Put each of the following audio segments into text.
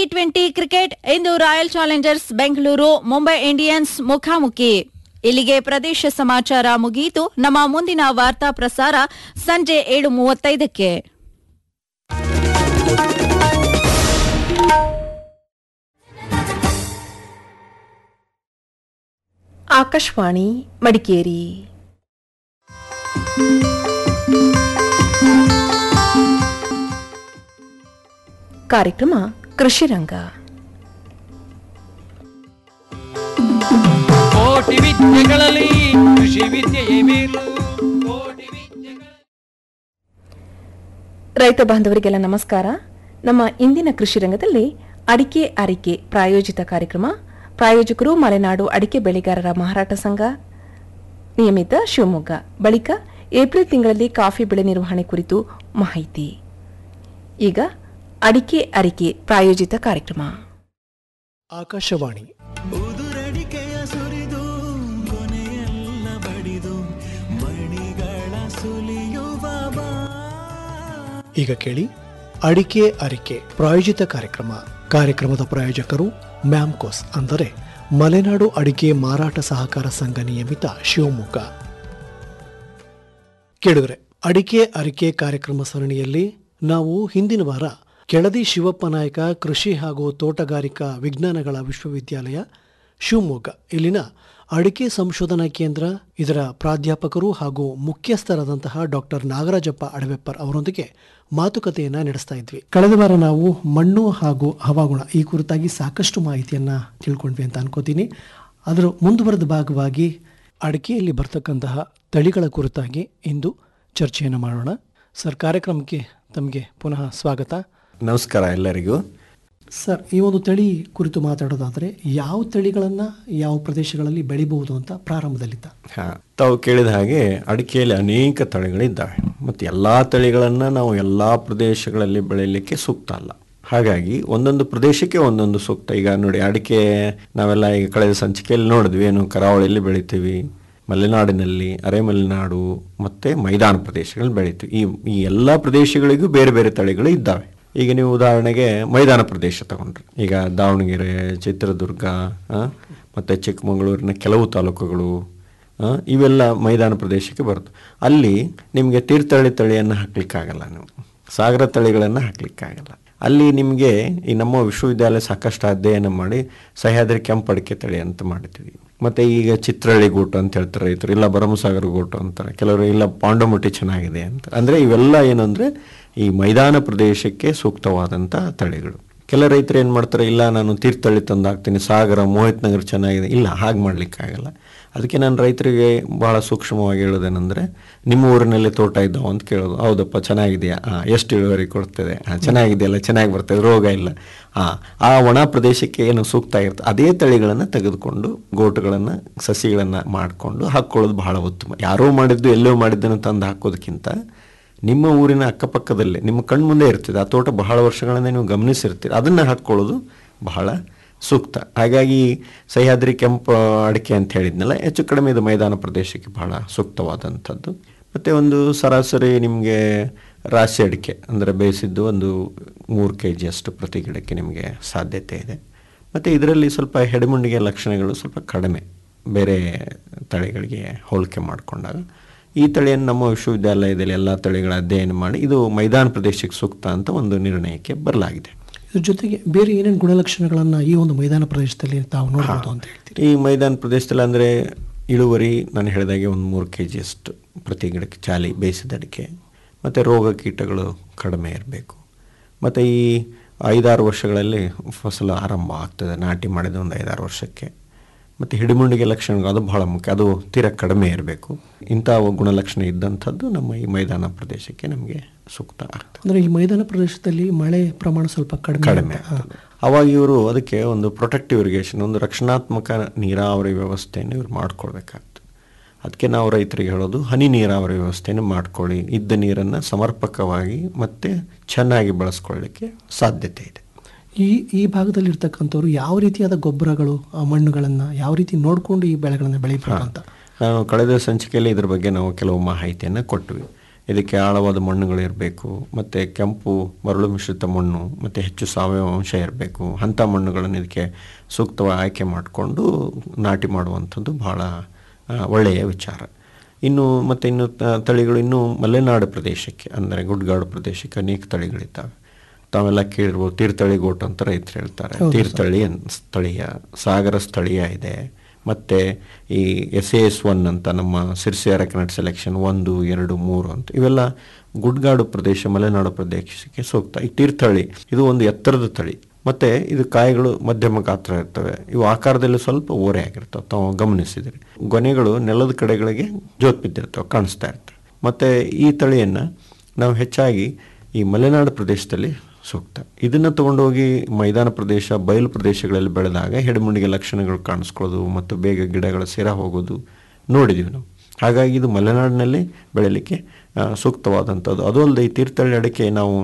T twenty cricket ಇಂದು Royal Challengers Bengaluru Mumbai Indians ಮುಖಾಮುಖಿ ಇಲ್ಲಿಗೆ ಪ್ರದೇಶ ಸಮಾಚಾರ ಮುಗಿಯಿತು ನಮ್ಮ ಮುಂದಿನ ವಾರ್ತಾ ಪ್ರಸಾರ ಸಂಜೆ ಏಳು ಮೂವತ್ತೈದಕ್ಕೆ ಆಕಾಶವಾಣಿ ಮಡಿಕೇರಿ ಕಾರ್ಯಕ್ರಮ ಕೃಷಿ ರಂಗ ಕೋಟಿ ವಿದ್ಯೆಗಳಲ್ಲಿ ಕೃಷಿ ವಿದ್ಯೆಯೇ ಮೇಲು ಕೋಟಿ ವಿದ್ಯೆಗಳ ರೈತ ಬಾಂಧವರಿಗೆಲ್ಲ ನಮಸ್ಕಾರ ನಮ್ಮ ಇಂದಿನ ಕೃಷಿ ರಂಗದಲ್ಲಿ ಅಡಿಕೆ ಅರಿಕೆ ಪ್ರಾಯೋಜಿತ ಕಾರ್ಯಕ್ರಮ ಪ್ರಾಯೋಜಕರು ಮಲೆನಾಡು ಅಡಿಕೆ ಬೆಳೆಗಾರರ ಮಾರಾಟ ಸಂಘ ನಿಯಮಿತ ಶಿವಮೊಗ್ಗ ಬಳಿಕ ಏಪ್ರಿಲ್ ತಿಂಗಳಲ್ಲಿ ಕಾಫಿ ಬೆಳೆ ನಿರ್ವಹಣೆ ಕುರಿತು ಮಾಹಿತಿ ಈಗ ಅಡಿಕೆ ಅರಿಕೆ ಪ್ರಾಯೋಜಿತ ಕಾರ್ಯಕ್ರಮ ಆಕಾಶವಾಣಿ ಉದುರಡಿಕೆಯ ಸುರಿದು ಕೊನೆಯೆಲ್ಲ ಬಡಿದು ಮಣಿಗಳ ಸುಲಿಯುವ ಬಾ ಈಗ ಕೇಳಿ ಅಡಿಕೆ ಅರಿಕೆ ಪ್ರಾಯೋಜಿತ ಕಾರ್ಯಕ್ರಮ ಕಾರ್ಯಕ್ರಮದ ಪ್ರಾಯೋಜಕರು ಮ್ಯಾಮ್ಕೋಸ್ ಅಂದರೆ ಮಲೆನಾಡು ಅಡಿಕೆ ಮಾರಾಟ ಸಹಕಾರ ಸಂಘ ನಿಯಮಿತ ಶಿವಮೊಗ್ಗ ಕೇಳಿದ್ರೆ ಅಡಿಕೆ ಅರಿಕೆ ಕಾರ್ಯಕ್ರಮ ಸರಣಿಯಲ್ಲಿ ನಾವು ಹಿಂದಿನ ವಾರ ಕೆಳದಿ ಶಿವಪ್ಪ ನಾಯಕ ಕೃಷಿ ಹಾಗೂ ತೋಟಗಾರಿಕಾ ವಿಜ್ಞಾನಗಳ ವಿಶ್ವವಿದ್ಯಾಲಯ ಶಿವಮೊಗ್ಗ ಇಲ್ಲಿನ ಅಡಿಕೆ ಸಂಶೋಧನಾ ಕೇಂದ್ರ ಇದರ ಪ್ರಾಧ್ಯಾಪಕರು ಹಾಗೂ ಮುಖ್ಯಸ್ಥರಾದಂತಹ ಡಾಕ್ಟರ್ ನಾಗರಾಜಪ್ಪ ಅಡವೆಪ್ಪರ್ ಅವರೊಂದಿಗೆ ಮಾತುಕತೆಯನ್ನ ನಡೆಸ್ತಾ ಇದ್ವಿ ಕಳೆದ ವಾರ ನಾವು ಮಣ್ಣು ಹಾಗೂ ಹವಾಗುಣ ಈ ಕುರಿತಾಗಿ ಸಾಕಷ್ಟು ಮಾಹಿತಿಯನ್ನ ತಿಳ್ಕೊಂಡ್ವಿ ಅಂತ ಅನ್ಕೋತೀನಿ ಅದರ ಮುಂದುವರೆದ ಭಾಗವಾಗಿ ಅಡಿಕೆಯಲ್ಲಿ ಬರ್ತಕ್ಕಂತಹ ತಳಿಗಳ ಕುರಿತಾಗಿ ಇಂದು ಚರ್ಚೆಯನ್ನು ಮಾಡೋಣ ಸರ್ ಕಾರ್ಯಕ್ರಮಕ್ಕೆ ತಮಗೆ ಪುನಃ ಸ್ವಾಗತ ನಮಸ್ಕಾರ ಎಲ್ಲರಿಗೂ ಸರ್ ಈ ಒಂದು ತಳಿ ಕುರಿತು ಮಾತಾಡೋದಾದ್ರೆ ಯಾವ ತಳಿಗಳನ್ನ ಯಾವ ಪ್ರದೇಶಗಳಲ್ಲಿ ಬೆಳಿಬಹುದು ಅಂತ ಪ್ರಾರಂಭದಲ್ಲಿದ್ದ ಹಾ, ತಾವು ಕೇಳಿದ ಹಾಗೆ ಅಡಿಕೆಯಲ್ಲಿ ಅನೇಕ ತಳಿಗಳಿದ್ದಾವೆ ಮತ್ತು ಎಲ್ಲ ತಳಿಗಳನ್ನು ನಾವು ಎಲ್ಲ ಪ್ರದೇಶಗಳಲ್ಲಿ ಬೆಳೆಯಲಿಕ್ಕೆ ಸೂಕ್ತ ಅಲ್ಲ ಹಾಗಾಗಿ ಒಂದೊಂದು ಪ್ರದೇಶಕ್ಕೆ ಒಂದೊಂದು ಸೂಕ್ತ ಈಗ ನೋಡಿ ಅಡಿಕೆ ನಾವೆಲ್ಲ ಈಗ ಕಳೆದ ಸಂಚಿಕೆಯಲ್ಲಿ ನೋಡಿದ್ವಿ ಏನು ಕರಾವಳಿಯಲ್ಲಿ ಬೆಳಿತೀವಿ ಮಲೆನಾಡಿನಲ್ಲಿ ಅರೆಮಲೆನಾಡು ಮತ್ತು ಮೈದಾನ ಪ್ರದೇಶಗಳಲ್ಲಿ ಬೆಳಿತೀವಿ ಈ ಈ ಎಲ್ಲ ಪ್ರದೇಶಗಳಿಗೂ ಬೇರೆ ಬೇರೆ ತಳಿಗಳು ಇದ್ದಾವೆ ಈಗ ನೀವು ಉದಾಹರಣೆಗೆ ಮೈದಾನ ಪ್ರದೇಶ ತಗೊಂಡ್ರಿ ಈಗ ದಾವಣಗೆರೆ ಚಿತ್ರದುರ್ಗ ಆ, ಮತ್ತೆ ಚಿಕ್ಕಮಗಳೂರಿನ ಕೆಲವು ತಾಲೂಕುಗಳು ಆ, ಇವೆಲ್ಲ ಮೈದಾನ ಪ್ರದೇಶಕ್ಕೆ ಬರುತ್ತೆ ಅಲ್ಲಿ ನಿಮಗೆ ತೀರ್ಥಹಳ್ಳಿ ತಳಿಯನ್ನು ಹಾಕ್ಲಿಕ್ಕಾಗಲ್ಲ ನೀವು ಸಾಗರ ತಳಿಗಳನ್ನು ಹಾಕ್ಲಿಕ್ಕಾಗಲ್ಲ ಅಲ್ಲಿ ನಿಮಗೆ ಈ ನಮ್ಮ ವಿಶ್ವವಿದ್ಯಾಲಯ ಸಾಕಷ್ಟು ಅಧ್ಯಯನ ಮಾಡಿ ಸಹ್ಯಾದ್ರಿ ಕೆಂಪು ಅಡಿಕೆ ತಳಿ ಅಂತ ಮಾಡಿದ್ವಿ ಮತ್ತೆ ಈಗ ಚಿತ್ರಹಳ್ಳಿ ಗೋಟು ಅಂತ ಹೇಳ್ತಾರೆ ರೈತರು ಇಲ್ಲ ಭರಮಸಾಗರ ಗೋಟು ಅಂತಾರೆ ಕೆಲವರು ಇಲ್ಲ ಪಾಂಡಮಟ್ಟಿ ಚೆನ್ನಾಗಿದೆ ಅಂತ ಅಂದರೆ ಇವೆಲ್ಲ ಏನಂದ್ರೆ ಈ ಮೈದಾನ ಪ್ರದೇಶಕ್ಕೆ ಸೂಕ್ತವಾದಂಥ ತಳಿಗಳು ಕೆಲ ರೈತರು ಏನು ಮಾಡ್ತಾರೆ ಇಲ್ಲ ನಾನು ತೀರ್ಥಹಳ್ಳಿ ತಂದು ಹಾಕ್ತೀನಿ ಸಾಗರ ಮೋಹಿತ್ ನಗರ್ ಚೆನ್ನಾಗಿದೆ ಇಲ್ಲ ಹಾಗೆ ಮಾಡ್ಲಿಕ್ಕಾಗಲ್ಲ ಅದಕ್ಕೆ ನಾನು ರೈತರಿಗೆ ಬಹಳ ಸೂಕ್ಷ್ಮವಾಗಿ ಹೇಳೋದೇನೆಂದರೆ ನಿಮ್ಮ ಊರಿನಲ್ಲಿ ತೋಟ ಇದ್ದಾವ ಅಂತ ಕೇಳೋದು ಹೌದಪ್ಪ ಚೆನ್ನಾಗಿದೆಯಾ ಹಾಂ ಎಷ್ಟು ಇಳುವರಿ ಕೊಡ್ತದೆ ಹಾಂ ಚೆನ್ನಾಗಿದೆಯಲ್ಲ ಚೆನ್ನಾಗಿ ಬರ್ತದೆ ರೋಗ ಇಲ್ಲ ಹಾಂ ಆ ಒಣ ಪ್ರದೇಶಕ್ಕೆ ಏನು ಸೂಕ್ತ ಇರುತ್ತೆ ಅದೇ ತಳಿಗಳನ್ನು ತೆಗೆದುಕೊಂಡು ಗೋಟುಗಳನ್ನು ಸಸಿಗಳನ್ನು ಮಾಡಿಕೊಂಡು ಹಾಕ್ಕೊಳ್ಳೋದು ಬಹಳ ಉತ್ತಮ ಯಾರೋ ಮಾಡಿದ್ದು ಎಲ್ಲೋ ಮಾಡಿದ್ದನ್ನು ತಂದು ಹಾಕೋದಕ್ಕಿಂತ ನಿಮ್ಮ ಊರಿನ ಅಕ್ಕಪಕ್ಕದಲ್ಲೇ ನಿಮ್ಮ ಕಣ್ಮುಂದೆ ಇರ್ತದೆ ಆ ತೋಟ ಬಹಳ ವರ್ಷಗಳಿಂದ ನೀವು ಗಮನಿಸಿರ್ತೀರಿ ಅದನ್ನು ಹಾಕ್ಕೊಳ್ಳೋದು ಬಹಳ ಸೂಕ್ತ ಹಾಗಾಗಿ ಸಹ್ಯಾದ್ರಿ ಕೆಂಪು ಅಡಿಕೆ ಅಂತ ಹೇಳಿದ್ನಲ್ಲ ಹೆಚ್ಚು ಕಡಿಮೆ ಇದು ಮೈದಾನ ಪ್ರದೇಶಕ್ಕೆ ಬಹಳ ಸೂಕ್ತವಾದಂಥದ್ದು ಮತ್ತು ಒಂದು ಸರಾಸರಿ ನಿಮಗೆ ರಾಶಿ ಅಡಿಕೆ ಅಂದರೆ ಬೇಯಿಸಿದ್ದು ಒಂದು ಮೂರು ಕೆ ಜಿಯಷ್ಟು ಪ್ರತಿ ಗಿಡಕ್ಕೆ ನಿಮಗೆ ಸಾಧ್ಯತೆ ಇದೆ ಮತ್ತು ಇದರಲ್ಲಿ ಸ್ವಲ್ಪ ಹೆಡೆಮುಂಡಿಗೆ ಲಕ್ಷಣಗಳು ಸ್ವಲ್ಪ ಕಡಿಮೆ ಬೇರೆ ತಳಿಗಳಿಗೆ ಹೋಲಿಕೆ ಮಾಡಿಕೊಂಡಾಗ ಈ ತಳಿಯನ್ನು ನಮ್ಮ ವಿಶ್ವವಿದ್ಯಾಲಯದಲ್ಲಿ ಎಲ್ಲ ತಳಿಗಳ ಅಧ್ಯಯನ ಮಾಡಿ ಇದು ಮೈದಾನ ಪ್ರದೇಶಕ್ಕೆ ಸೂಕ್ತ ಅಂತ ಒಂದು ನಿರ್ಣಯಕ್ಕೆ ಬರಲಾಗಿದೆ ಇದ್ರ ಜೊತೆಗೆ ಬೇರೆ ಏನೇನು ಗುಣಲಕ್ಷಣಗಳನ್ನ ಈ ಒಂದು ಮೈದಾನ ಪ್ರದೇಶದಲ್ಲಿ ತಾವು ನೋಡಬಹುದು ಅಂತ ಹೇಳ್ತೀರಿ ಈ ಮೈದಾನ ಪ್ರದೇಶದಲ್ಲಿ ಅಂದರೆ ಇಳುವರಿ ನಾನು ಹೇಳಿದಾಗೆ ಒಂದು ಮೂರು ಕೆ ಜಿಯಷ್ಟು ಪ್ರತಿ ಗಿಡಕ್ಕೆ ಚಾಲಿ ಬೇಯಿಸಿದ ಅಡಿಕೆ ಮತ್ತು ರೋಗ ಕೀಟಗಳು ಕಡಿಮೆ ಇರಬೇಕು ಮತ್ತು ಈ ಐದಾರು ವರ್ಷಗಳಲ್ಲಿ ಫಸಲು ಆರಂಭ ಆಗ್ತದೆ ನಾಟಿ ಮಾಡಿದ ಒಂದು ಐದಾರು ವರ್ಷಕ್ಕೆ ಮತ್ತು ಹಿಡಿಮುಂಡಿಗೆ ಲಕ್ಷಣಗಳು ಅದು ಬಹಳ ಮುಖ್ಯ ಅದು ತೀರಾ ಕಡಿಮೆ ಇರಬೇಕು ಇಂಥ ಗುಣಲಕ್ಷಣ ಇದ್ದಂಥದ್ದು ನಮ್ಮ ಈ ಮೈದಾನ ಪ್ರದೇಶಕ್ಕೆ ನಮಗೆ ಸೂಕ್ತ ಆಗ್ತದೆ ಅಂದ್ರೆ ಈ ಮೈದಾನ ಪ್ರದೇಶದಲ್ಲಿ ಮಳೆ ಪ್ರಮಾಣ ಸ್ವಲ್ಪ ಕಡಿಮೆ ಕಡಿಮೆ ಅಂತ. ಆಗ್ತದೆ ಅವಾಗ ಇವರು ಅದಕ್ಕೆ ಒಂದು ಪ್ರೊಟೆಕ್ಟಿವ್ ಇರಿಗೇಷನ್ ಒಂದು ರಕ್ಷಣಾತ್ಮಕ ನೀರಾವರಿ ವ್ಯವಸ್ಥೆಯನ್ನು ಇವ್ರು ಮಾಡ್ಕೊಳ್ಬೇಕಾಗ್ತದೆ ಅದಕ್ಕೆ ನಾವು ರೈತರಿಗೆ ಹೇಳೋದು ಹನಿ ನೀರಾವರಿ ವ್ಯವಸ್ಥೆಯನ್ನು ಮಾಡ್ಕೊಳ್ಳಿ ಇದ್ದ ನೀರನ್ನು ಸಮರ್ಪಕವಾಗಿ ಮತ್ತು ಚೆನ್ನಾಗಿ ಬಳಸ್ಕೊಳ್ಳಿಕ್ಕೆ ಸಾಧ್ಯತೆ ಇದೆ ಈ ಈ ಭಾಗದಲ್ಲಿ ಇರ್ತಕ್ಕಂಥವ್ರು ಯಾವ ರೀತಿಯಾದ ಗೊಬ್ಬರಗಳು ಆ ಮಣ್ಣುಗಳನ್ನ ಯಾವ ರೀತಿ ನೋಡ್ಕೊಂಡು ಈ ಬೆಳೆಗಳನ್ನ ಬೆಳಿಬೇಕು ಅಂತ ನಾನು ಕಳೆದ ಸಂಚಿಕೆಯಲ್ಲಿ ಇದ್ರ ಬಗ್ಗೆ ನಾವು ಕೆಲವು ಮಾಹಿತಿಯನ್ನು ಕೊಟ್ವಿ ಇದಕ್ಕೆ ಆಳವಾದ ಮಣ್ಣುಗಳು ಇರಬೇಕು ಮತ್ತು ಕೆಂಪು ಮರಳು ಮಿಶ್ರಿತ ಮಣ್ಣು ಮತ್ತು ಹೆಚ್ಚು ಸಾವಯವ ಅಂಶ ಇರಬೇಕು ಅಂಥ ಮಣ್ಣುಗಳನ್ನು ಇದಕ್ಕೆ ಸೂಕ್ತವಾಗಿ ಆಯ್ಕೆ ಮಾಡಿಕೊಂಡು ನಾಟಿ ಮಾಡುವಂಥದ್ದು ಭಾಳ ಆ, ಒಳ್ಳೆಯ ವಿಚಾರ ಇನ್ನು ಮತ್ತು ಇನ್ನು ತ- ತಳಿಗಳು ಇನ್ನು ಮಲೆನಾಡು ಪ್ರದೇಶಕ್ಕೆ ಅಂದರೆ ಗುಡ್ಗಾಡು ಪ್ರದೇಶಕ್ಕೆ ಅನೇಕ ತಳಿಗಳಿದ್ದಾವೆ ತಾವೆಲ್ಲ ಕೇಳಿರ್ಬೋದು ತೀರ್ಥಳಿ ಗೋಟ್ ಅಂತ ರೈತರು ಹೇಳ್ತಾರೆ ತೀರ್ಥಳಿ ಅನ್- ಸ್ಥಳೀಯ ಸಾಗರ ಸ್ಥಳೀಯ ಇದೆ ಮತ್ತು ಈ ಎಸ್ ಎ ಎಸ್ ಒನ್ ಅಂತ ನಮ್ಮ ಸಿರ್ಸಿ ಅರಕನಟ್ ಸೆಲೆಕ್ಷನ್ ಒಂದು ಎರಡು ಮೂರು ಅಂತ ಇವೆಲ್ಲ ಗುಡ್ಗಾಡು ಪ್ರದೇಶ ಮಲೆನಾಡು ಪ್ರದೇಶಕ್ಕೆ ಸೂಕ್ತ ಈ ತೀರ್ಥಹಳ್ಳಿ ಇದು ಒಂದು ಎತ್ತರದ ತಳಿ ಮತ್ತು ಇದು ಕಾಯಿಗಳು ಮಧ್ಯಮ ಗಾತ್ರ ಇರ್ತವೆ ಇವು ಆಕಾರದಲ್ಲಿ ಸ್ವಲ್ಪ ಓರೆ ಆಗಿರ್ತವೆ ತಾವು ಗಮನಿಸಿದರೆ ಗೊನೆಗಳು ನೆಲದ ಕಡೆಗಳಿಗೆ ಜೋತ್ ಬಿದ್ದಿರ್ತವೆ ಕಾಣಿಸ್ತಾ ಇರ್ತವೆ ಮತ್ತು ಈ ತಳಿಯನ್ನು ನಾವು ಹೆಚ್ಚಾಗಿ ಈ ಮಲೆನಾಡು ಪ್ರದೇಶದಲ್ಲಿ ಸೂಕ್ತ ಇದನ್ನು ತಗೊಂಡೋಗಿ ಮೈದಾನ ಪ್ರದೇಶ ಬಯಲು ಪ್ರದೇಶಗಳಲ್ಲಿ ಬೆಳೆದಾಗ ಹೆಡಮುಂಡಿಗೆ ಲಕ್ಷಣಗಳು ಕಾಣಿಸ್ಕೊಳ್ಳೋದು ಮತ್ತು ಬೇಗ ಗಿಡಗಳ ಸೇರ ಹೋಗೋದು ನೋಡಿದ್ದೀವಿ ನಾವು ಹಾಗಾಗಿ ಇದು ಮಲೆನಾಡಿನಲ್ಲಿ ಬೆಳೆಯಲಿಕ್ಕೆ ಆ, ಸೂಕ್ತವಾದಂಥದ್ದು ಅದು ಅಲ್ಲದೆ ಈ ತೀರ್ಥಹಳ್ಳಿ ಅಡಿಕೆ ನಾವು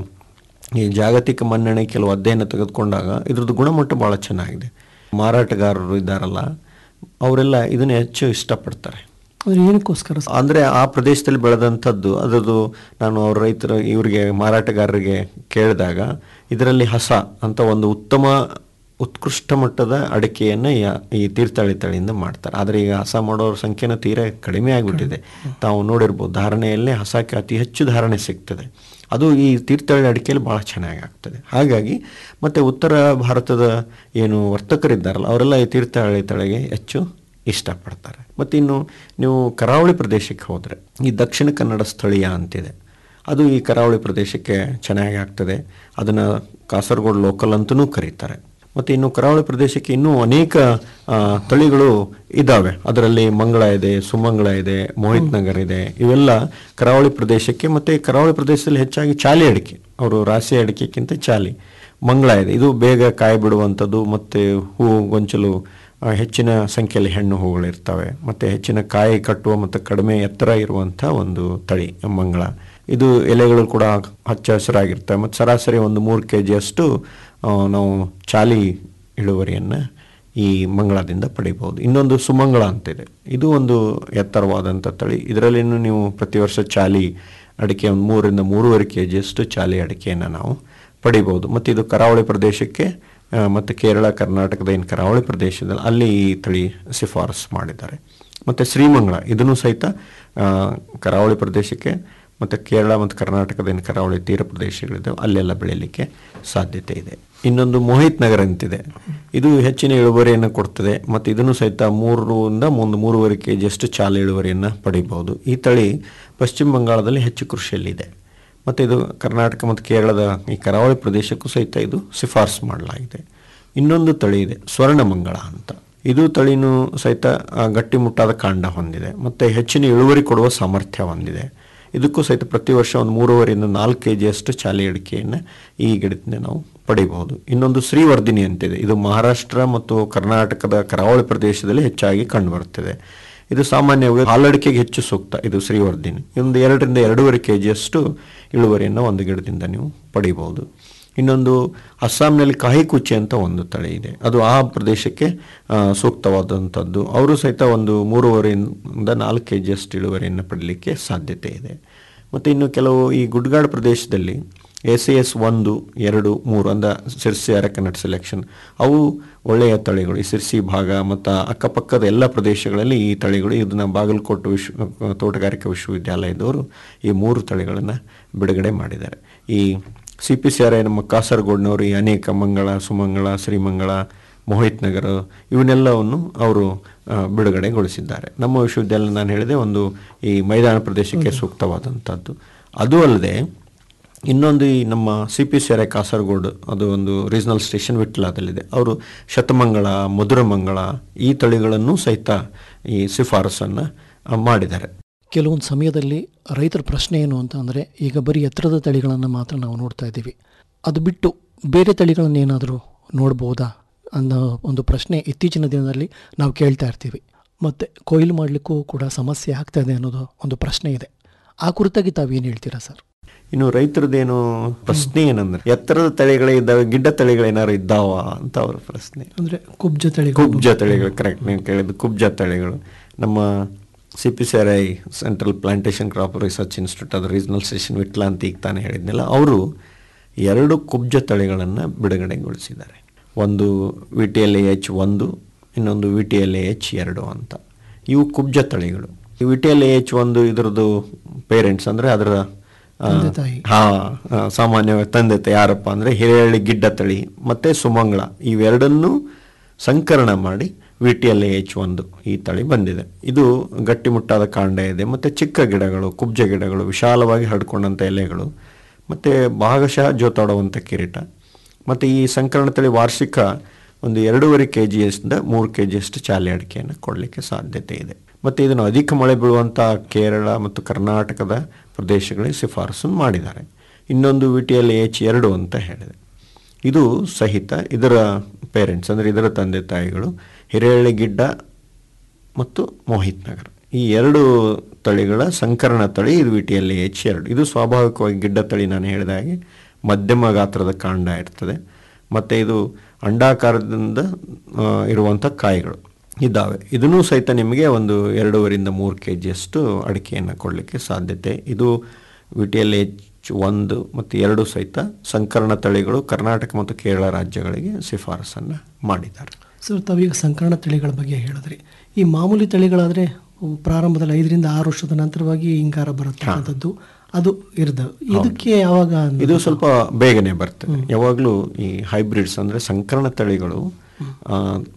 ಈ ಜಾಗತಿಕ ಮನ್ನಣೆ ಕೆಲವು ಅಧ್ಯಯನ ತೆಗೆದುಕೊಂಡಾಗ ಇದ್ರದ್ದು ಗುಣಮಟ್ಟ ಭಾಳ ಚೆನ್ನಾಗಿದೆ ಮಾರಾಟಗಾರರು ಇದ್ದಾರಲ್ಲ ಅವರೆಲ್ಲ ಇದನ್ನು ಹೆಚ್ಚು ಇಷ್ಟಪಡ್ತಾರೆ ಅಂದ್ರೆ ಏನಕ್ಕೋಸ್ಕರ ಸರ್? ಅಂದರೆ ಆ ಪ್ರದೇಶದಲ್ಲಿ ಬೆಳೆದಂಥದ್ದು ಅದರದ್ದು ನಾನು ಅವ್ರ ರೈತರ ಇವರಿಗೆ ಮಾರಾಟಗಾರರಿಗೆ ಕೇಳಿದಾಗ ಇದರಲ್ಲಿ ಹಸ ಅಂತ ಒಂದು ಉತ್ತಮ ಉತ್ಕೃಷ್ಟ ಮಟ್ಟದ ಅಡಿಕೆಯನ್ನು ಯಾ- ಈ ತೀರ್ಥಹಳ್ಳಿ ತಳಿಯಿಂದ ಮಾಡ್ತಾರೆ ಆದರೆ ಈಗ ಹಸ ಮಾಡೋರ ಸಂಖ್ಯೆನ ತೀರಾ ಕಡಿಮೆ ಆಗಿಬಿಟ್ಟಿದೆ ತಾವು ನೋಡಿರ್ಬೋದು ಧಾರಣೆಯಲ್ಲೇ ಹಸಕ್ಕೆ ಅತಿ ಹೆಚ್ಚು ಧಾರಣೆ ಸಿಗ್ತದೆ ಅದು ಈ ತೀರ್ಥಹಳ್ಳಿ ಅಡಿಕೆಯಲ್ಲಿ ಭಾಳ ಚೆನ್ನಾಗಿ ಆಗ್ತದೆ ಹಾಗಾಗಿ ಮತ್ತು ಉತ್ತರ ಭಾರತದ ಏನು ವರ್ತಕರಿದ್ದಾರಲ್ಲ ಅವರೆಲ್ಲ ಈ ತೀರ್ಥಹಳ್ಳಿ ತಳಿಗೆ ಹೆಚ್ಚು ಇಷ್ಟಪಡ್ತಾರೆ ಮತ್ತು ಇನ್ನು ನೀವು ಕರಾವಳಿ ಪ್ರದೇಶಕ್ಕೆ ಹೋದರೆ ಈ ದಕ್ಷಿಣ ಕನ್ನಡ ಸ್ಥಳೀಯ ಅಂತಿದೆ ಅದು ಈ ಕರಾವಳಿ ಪ್ರದೇಶಕ್ಕೆ ಚೆನ್ನಾಗಿ ಆಗ್ತದೆ ಅದನ್ನು ಕಾಸರಗೋಡು ಲೋಕಲ್ ಅಂತಲೂ ಕರೀತಾರೆ ಮತ್ತು ಇನ್ನು ಕರಾವಳಿ ಪ್ರದೇಶಕ್ಕೆ ಇನ್ನೂ ಅನೇಕ ಆ, ತಳಿಗಳು ಇದ್ದಾವೆ ಅದರಲ್ಲಿ ಮಂಗಳ ಇದೆ ಸುಮಂಗಳ ಇದೆ ಮೋಹಿತ್ ನಗರ್ ಇದೆ ಇವೆಲ್ಲ ಕರಾವಳಿ ಪ್ರದೇಶಕ್ಕೆ ಮತ್ತು ಕರಾವಳಿ ಪ್ರದೇಶದಲ್ಲಿ ಹೆಚ್ಚಾಗಿ ಚಾಲಿ ಅಡಿಕೆ ಅವರು ರಾಸಿ ಅಡಿಕೆಗಿಂತ ಚಾಲಿ ಮಂಗಳ ಇದೆ ಇದು ಬೇಗ ಕಾಯಿ ಬಿಡುವಂಥದ್ದು ಮತ್ತು ಹೂವು ಗೊಂಚಲು ಆ, ಹೆಚ್ಚಿನ ಸಂಖ್ಯೆಯಲ್ಲಿ ಹೆಣ್ಣು ಹೂಗಳಿರ್ತವೆ ಮತ್ತು ಹೆಚ್ಚಿನ ಕಾಯಿ ಕಟ್ಟುವ ಮತ್ತು ಕಡಿಮೆ ಎತ್ತರ ಇರುವಂಥ ಒಂದು ತಳಿ ಮಂಗಳ ಇದು ಎಲೆಗಳು ಕೂಡ ಹಚ್ಚ ಹಸಿರಾಗಿರ್ತವೆ ಮತ್ತು ಸರಾಸರಿ ಒಂದು ಮೂರು ಕೆ ಜಿಯಷ್ಟು ನಾವು ಚಾಲಿ ಇಳುವರಿಯನ್ನು ಈ ಮಂಗಳದಿಂದ ಪಡಿಬೋದು ಇನ್ನೊಂದು ಸುಮಂಗಳ ಅಂತಿದೆ ಇದು ಒಂದು ಎತ್ತರವಾದಂಥ ತಳಿ ಇದರಲ್ಲಿನೂ ನೀವು ಪ್ರತಿ ವರ್ಷ ಚಾಲಿ ಅಡಿಕೆ ಒಂದು ಮೂರರಿಂದ ಮೂರುವರೆ ಕೆ ಜಿಯಷ್ಟು ಚಾಲಿ ಅಡಿಕೆಯನ್ನು ನಾವು ಪಡಿಬೋದು ಮತ್ತು ಇದು ಕರಾವಳಿ ಪ್ರದೇಶಕ್ಕೆ ಆ, ಮತ್ತು ಕೇರಳ ಕರ್ನಾಟಕದ ಏನು ಕರಾವಳಿ ಪ್ರದೇಶದಲ್ಲಿ ಅಲ್ಲಿ ಈ ತಳಿ ಶಿಫಾರಸು ಮಾಡಿದ್ದಾರೆ ಮತ್ತು ಶ್ರೀಮಂಗಳ ಇದನ್ನು ಸಹಿತ ಆ, ಕರಾವಳಿ ಪ್ರದೇಶಕ್ಕೆ ಮತ್ತು ಕೇರಳ ಮತ್ತು ಕರ್ನಾಟಕದ ಏನು ಕರಾವಳಿ ತೀರ ಪ್ರದೇಶಗಳಿದ್ದಾವೆ ಅಲ್ಲೆಲ್ಲ ಬೆಳೆಯಲಿಕ್ಕೆ ಸಾಧ್ಯತೆ ಇದೆ ಇನ್ನೊಂದು ಮೋಹಿತ್ ನಗರ ಅಂತಿದೆ ಇದು ಹೆಚ್ಚಿನ ಇಳುವರಿಯನ್ನು ಕೊಡ್ತದೆ ಮತ್ತು ಇದನ್ನು ಸಹಿತ ಮೂರರಿಂದ ಒಂದು ಮೂರುವರೆ ಕೆ ಜಿಯಷ್ಟು ಚಾಲ ಇಳುವರಿಯನ್ನು ಪಡಿಬಹುದು ಈ ತಳಿ ಪಶ್ಚಿಮ ಬಂಗಾಳದಲ್ಲಿ ಹೆಚ್ಚು ಕೃಷಿಯಲ್ಲಿದೆ ಮತ್ತು ಇದು ಕರ್ನಾಟಕ ಮತ್ತು ಕೇರಳದ ಈ ಕರಾವಳಿ ಪ್ರದೇಶಕ್ಕೂ ಸಹಿತ ಇದು ಶಿಫಾರಸು ಮಾಡಲಾಗಿದೆ ಇನ್ನೊಂದು ತಳಿ ಇದೆ ಸ್ವರ್ಣಮಂಗಳ ಅಂತ ಇದು ತಳಿನೂ ಸಹಿತ ಆ, ಗಟ್ಟಿಮುಟ್ಟಾದ ಕಾಂಡ ಹೊಂದಿದೆ ಮತ್ತು ಹೆಚ್ಚಿನ ಇಳುವರಿ ಕೊಡುವ ಸಾಮರ್ಥ್ಯ ಹೊಂದಿದೆ ಇದಕ್ಕೂ ಸಹಿತ ಪ್ರತಿ ವರ್ಷ ಒಂದು ಮೂರುವರೆಯಿಂದ ನಾಲ್ಕು ಕೆ ಜಿಯಷ್ಟು ಚಾಲಿ ಅಡಿಕೆಯನ್ನು ಈ ಗಿಡದಿಂದ ನಾವು ಪಡಿಬಹುದು ಇನ್ನೊಂದು ಶ್ರೀವರ್ಧಿನಿ ಅಂತಿದೆ ಇದು ಮಹಾರಾಷ್ಟ್ರ ಮತ್ತು ಕರ್ನಾಟಕದ ಕರಾವಳಿ ಪ್ರದೇಶದಲ್ಲಿ ಹೆಚ್ಚಾಗಿ ಕಂಡುಬರುತ್ತದೆ ಇದು ಸಾಮಾನ್ಯವಾಗಿ ಹಾಲಡಿಕೆಗೆ ಹೆಚ್ಚು ಸೂಕ್ತ ಇದು ಶ್ರೀವರ್ಧಿನಿ ಒಂದು ಎರಡರಿಂದ ಎರಡೂವರೆ ಕೆ ಜಿಯಷ್ಟು ಇಳುವರಿಯನ್ನು ಒಂದು ಗಿಡದಿಂದ ನೀವು ಪಡಿಬಹುದು ಇನ್ನೊಂದು ಅಸ್ಸಾಂನಲ್ಲಿ ಕಾಹಿಕುಚ್ಚಿ ಅಂತ ಒಂದು ತಳಿ ಇದೆ ಅದು ಆ ಪ್ರದೇಶಕ್ಕೆ ಆ, ಸೂಕ್ತವಾದಂಥದ್ದು ಅವರು ಸಹಿತ ಒಂದು ಮೂರುವರೆಯಿಂದ ನಾಲ್ಕು ಕೆ ಜಿಯಷ್ಟು ಇಳುವರಿಯನ್ನು ಪಡಲಿಕ್ಕೆ ಸಾಧ್ಯತೆ ಇದೆ ಮತ್ತು ಇನ್ನು ಕೆಲವು ಈ ಗುಡ್ಗಾಡು ಪ್ರದೇಶದಲ್ಲಿ ಎಸ್ ಎಸ್ ಒಂದು ಎರಡು ಮೂರು ಅಂದ ಸಿರ್ಸಿ ಅರಕನಟ್ ಸೆಲೆಕ್ಷನ್ ಅವು ಒಳ್ಳೆಯ ತಳಿಗಳು ಈ ಸಿರ್ಸಿ ಭಾಗ ಮತ್ತು ಅಕ್ಕಪಕ್ಕದ ಎಲ್ಲ ಪ್ರದೇಶಗಳಲ್ಲಿ ಈ ತಳಿಗಳು ಇದನ್ನು ಬಾಗಲಕೋಟೆ ವಿಶ್ವ ತೋಟಗಾರಿಕಾ ವಿಶ್ವವಿದ್ಯಾಲಯದವರು ಈ ಮೂರು ತಳಿಗಳನ್ನು ಬಿಡುಗಡೆ ಮಾಡಿದ್ದಾರೆ ಈ C P C R I ನಮ್ಮ ಕಾಸರಗೋಡಿನವರು ಈ ಅನೇಕ ಮಂಗಳ ಸುಮಂಗಳ ಶ್ರೀಮಂಗಳ ಮೋಹಿತ್ ನಗರ ಇವನ್ನೆಲ್ಲವನ್ನು ಅವರು ಆ, ಬಿಡುಗಡೆಗೊಳಿಸಿದ್ದಾರೆ ನಮ್ಮ ವಿಶ್ವವಿದ್ಯಾಲಯ ನಾನು ಹೇಳಿದೆ ಒಂದು ಈ ಮೈದಾನ ಪ್ರದೇಶಕ್ಕೆ ಸೂಕ್ತವಾದಂಥದ್ದು ಅದು ಅಲ್ಲದೆ ಇನ್ನೊಂದು ಈ ನಮ್ಮ C P C R I Kasaragod ಅದು ಒಂದು ರೀಜನಲ್ ಸ್ಟೇಷನ್ ವಿಟ್ಲಾದಲ್ಲಿದೆ ಅವರು ಶತಮಂಗಳ ಮಧುರಮಂಗಳ ಈ ತಳಿಗಳನ್ನು ಸಹಿತ ಈ ಶಿಫಾರಸನ್ನು ಆ, ಮಾಡಿದ್ದಾರೆ ಕೆಲವೊಂದು ಸಮಯದಲ್ಲಿ ರೈತರ ಪ್ರಶ್ನೆ ಏನು ಅಂತ ಅಂದರೆ ಈಗ ಬರೀ ಎತ್ತರದ ತಳಿಗಳನ್ನು ಮಾತ್ರ ನಾವು ನೋಡ್ತಾ ಇದ್ದೀವಿ ಅದು ಬಿಟ್ಟು ಬೇರೆ ತಳಿಗಳನ್ನು ಏನಾದರೂ ನೋಡ್ಬೋದಾ ಅನ್ನೋ ಒಂದು ಪ್ರಶ್ನೆ ಇತ್ತೀಚಿನ ದಿನದಲ್ಲಿ ನಾವು ಕೇಳ್ತಾ ಇರ್ತೀವಿ ಮತ್ತು ಕೊಯ್ಲು ಮಾಡಲಿಕ್ಕೂ ಕೂಡ ಸಮಸ್ಯೆ ಆಗ್ತಾ ಇದೆ ಅನ್ನೋದು ಒಂದು ಪ್ರಶ್ನೆ ಇದೆ ಆ ಕುರಿತಾಗಿ ತಾವೇನು ಹೇಳ್ತೀರಾ ಸರ್ ಇನ್ನು ರೈತರದ್ದೇನು ಪ್ರಶ್ನೆ ಏನಂದ್ರೆ ಎತ್ತರದ ತಳಿಗಳೇ ಇದ್ದಾವೆ ಗಿಡ್ಡ ತಳಿಗಳೇನಾದ್ರು ಇದ್ದಾವ ಅಂತ ಅವ್ರ ಪ್ರಶ್ನೆ ಅಂದರೆ ಕುಬ್ಜ ತಳಿಗಳು ಕುಬ್ಜ ತಳಿಗಳು ಕರೆಕ್ಟ್ ನೀವು ಕೇಳಿದ್ದು ಕುಬ್ಜ ತಳಿಗಳು ನಮ್ಮ C P C R I central plantation crop research institute ಅದು ರೀಜನಲ್ ಸ್ಟೇಷನ್ ವಿಟ್ಲ ಅಂತ ಈಗ ತಾನೇ ಹೇಳಿದ್ನಲ್ಲ ಅವರು ಎರಡು ಕುಬ್ಜ ತಳಿಗಳನ್ನು ಬಿಡುಗಡೆಗೊಳಿಸಿದ್ದಾರೆ ಒಂದು V T L A H ಒಂದು ಇನ್ನೊಂದು V T L A H ಎರಡು ಅಂತ ಇವು ಕುಬ್ಜ ತಳಿಗಳು ಈ V T L A H ಒಂದು ಇದರದ್ದು ಪೇರೆಂಟ್ಸ್ ಅಂದರೆ ಅದರ ಆ, ತಂದೆ ತಾಯಿ. ಹಾ ಆ, ಸಾಮಾನ್ಯವಾಗಿ ತಂದೆ ತಾಯಿ ಯಾರಪ್ಪ ಅಂದರೆ ಹಿರೇಹಳ್ಳಿ ಗಿಡ್ಡ ತಳಿ ಮತ್ತು ಸುಮಂಗಳ ಇವೆರಡನ್ನೂ ಸಂಕರಣ ಮಾಡಿ ವಿ ಟಿ ಎಲ್ ಎಚ್ ಒಂದು ಈ ತಳಿ ಬಂದಿದೆ ಇದು ಗಟ್ಟಿಮುಟ್ಟಾದ ಕಾಂಡ ಇದೆ ಮತ್ತು ಚಿಕ್ಕ ಗಿಡಗಳು ಕುಬ್ಜ ಗಿಡಗಳು ವಿಶಾಲವಾಗಿ ಹರಡ್ಕೊಂಡಂಥ ಎಲೆಗಳು ಮತ್ತು ಭಾಗಶಃ ಜೋತಾಡುವಂಥ ಕಿರೀಟ ಮತ್ತು ಈ ಸಂಕರಣ ತಳಿ ವಾರ್ಷಿಕ ಒಂದು ಎರಡೂವರೆ ಕೆ ಜಿಯಿಂದ ಮೂರು ಕೆ ಜಿಯಷ್ಟು ಚಾಲಿ ಅಡಿಕೆಯನ್ನು ಕೊಡಲಿಕ್ಕೆ ಸಾಧ್ಯತೆ ಇದೆ ಮತ್ತು ಇದನ್ನು ಅಧಿಕ ಮಳೆ ಬೀಳುವಂಥ ಕೇರಳ ಮತ್ತು ಕರ್ನಾಟಕದ ಪ್ರದೇಶಗಳಿಗೆ ಶಿಫಾರಸು ಮಾಡಿದ್ದಾರೆ ಇನ್ನೊಂದು ವಿ ಟಿ ಎಲ್ ಎಚ್ ಎರಡು ಅಂತ ಹೇಳಿದೆ ಇದು ಸಹಿತ ಇದರ ಪೇರೆಂಟ್ಸ್ ಅಂದರೆ ಇದರ ತಂದೆ ತಾಯಿಗಳು ಹಿರೇಹಳ್ಳಿಗಿಡ್ಡ ಮತ್ತು ಮೋಹಿತ್ ನಗರ್ ಈ ಎರಡು ತಳಿಗಳ ಸಂಕರಣ ತಳಿ ಇದು ವಿ ಟಿ ಎಲ್ ಎಚ್ ಎರಡು ಇದು ಸ್ವಾಭಾವಿಕವಾಗಿ ಗಿಡ್ಡ ತಳಿ ನಾನು ಹೇಳಿದ ಹಾಗೆ ಮಧ್ಯಮ ಗಾತ್ರದ ಕಾಂಡ ಇರ್ತದೆ ಮತ್ತು ಇದು ಅಂಡಾಕಾರದಿಂದ ಆ, ಇರುವಂಥ ಕಾಯಿಗಳು ಇದ್ದಾವೆ ಇದನ್ನೂ ಸಹಿತ ನಿಮಗೆ ಒಂದು ಎರಡೂವರಿಂದ ಮೂರು ಕೆ ಜಿಯಷ್ಟು ಅಡಿಕೆಯನ್ನು ಕೊಡಲಿಕ್ಕೆ ಸಾಧ್ಯತೆ ಇದು ವಿ ಟಿ ಎಲ್ ಎಚ್ ಒಂದು ಮತ್ತು ಎರಡು ಸಹಿತ ಸಂಕರಣ ತಳಿಗಳು ಕರ್ನಾಟಕ ಮತ್ತು ಕೇರಳ ರಾಜ್ಯಗಳಿಗೆ ಶಿಫಾರಸನ್ನು ಮಾಡಿದ್ದಾರೆ ಸರ್ ತಾವೀಗ ಸಂಕರಣ ತಳಿಗಳ ಬಗ್ಗೆ ಹೇಳಿದ್ರಿ ಈ ಮಾಮೂಲಿ ತಳಿಗಳಾದರೆ ಪ್ರಾರಂಭದಲ್ಲಿ ಐದರಿಂದ ಆರು ವರ್ಷದ ನಂತರವಾಗಿ ಹಿಂಗಾರ ಬರತಕ್ಕಂಥದ್ದು ಅದು ಇರ್ದ ಇದಕ್ಕೆ ಯಾವಾಗ ಅಂದ್ರೆ- ಇದು ಸ್ವಲ್ಪ ಬೇಗನೆ ಬರ್ತದೆ ಯಾವಾಗಲೂ ಈ ಹೈಬ್ರಿಡ್ಸ್ ಅಂದರೆ ಸಂಕರಣ ತಳಿಗಳು ಆ,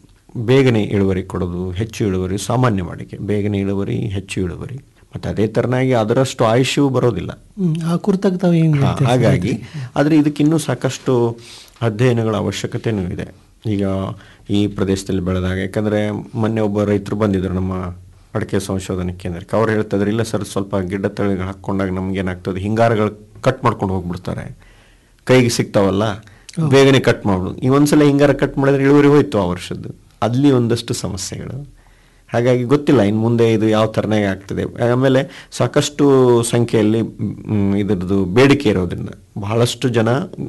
ಬೇಗನೆ ಇಳುವರಿ ಕೊಡೋದು ಹೆಚ್ಚು ಇಳುವರಿ ಸಾಮಾನ್ಯ ವಾಡಿಕೆ ಬೇಗನೆ ಇಳುವರಿ ಹೆಚ್ಚು ಇಳುವರಿ ಮತ್ತು ಅದೇ ಥರನಾಗಿ ಅದರಷ್ಟು ಆಯುಷ್ಯೂ ಬರೋದಿಲ್ಲ ಹ್ಮ್, ಆ ಕುರಿತಾಗ ತಾವು ಏನು ಹಾ, ಹಾಗಾಗಿ ಆದರೆ ಇದಕ್ಕಿನ್ನೂ ಸಾಕಷ್ಟು ಅಧ್ಯಯನಗಳ ಅವಶ್ಯಕತೆಯೂ ಇದೆ ಈಗ ಈ ಪ್ರದೇಶದಲ್ಲಿ ಬೆಳೆದಾಗ ಯಾಕಂದರೆ ಮೊನ್ನೆ ಒಬ್ಬ ರೈತರು ಬಂದಿದ್ದರು ನಮ್ಮ ಅಡಿಕೆ ಸಂಶೋಧನೆ ಕೇಂದ್ರಕ್ಕೆ ಅವ್ರು ಹೇಳ್ತಿದ್ರು ಇಲ್ಲ ಸರ್ ಸ್ವಲ್ಪ ಗಿಡ್ಡ ತಳಿಗಳು ಹಾಕ್ಕೊಂಡಾಗ ನಮ್ಗೆ ಏನಾಗ್ತದೆ ಹಿಂಗಾರಗಳು ಕಟ್ ಮಾಡ್ಕೊಂಡು ಹೋಗ್ಬಿಡ್ತಾರೆ ಕೈಗೆ ಸಿಗ್ತಾವಲ್ಲ ಬೇಗನೆ ಕಟ್ ಮಾಡ್ಬಿಡು ಈ ಒಂದ್ಸಲ ಹಿಂಗಾರ ಕಟ್ ಮಾಡಿದ್ರೆ ಇಳುವರಿ ಹೋಯ್ತು ಆ ವರ್ಷದ್ದು ಅಲ್ಲಿ ಒಂದಷ್ಟು ಸಮಸ್ಯೆಗಳು ಹಾಗಾಗಿ ಗೊತ್ತಿಲ್ಲ ಇನ್ನು ಮುಂದೆ ಇದು ಯಾವ ಥರನಾಗಿ ಆಗ್ತದೆ ಆಮೇಲೆ ಸಾಕಷ್ಟು ಸಂಖ್ಯೆಯಲ್ಲಿ ಮ್, ಇದರದ್ದು ಬೇಡಿಕೆ ಇರೋದ್ರಿಂದ ಬಹಳಷ್ಟು ಜನ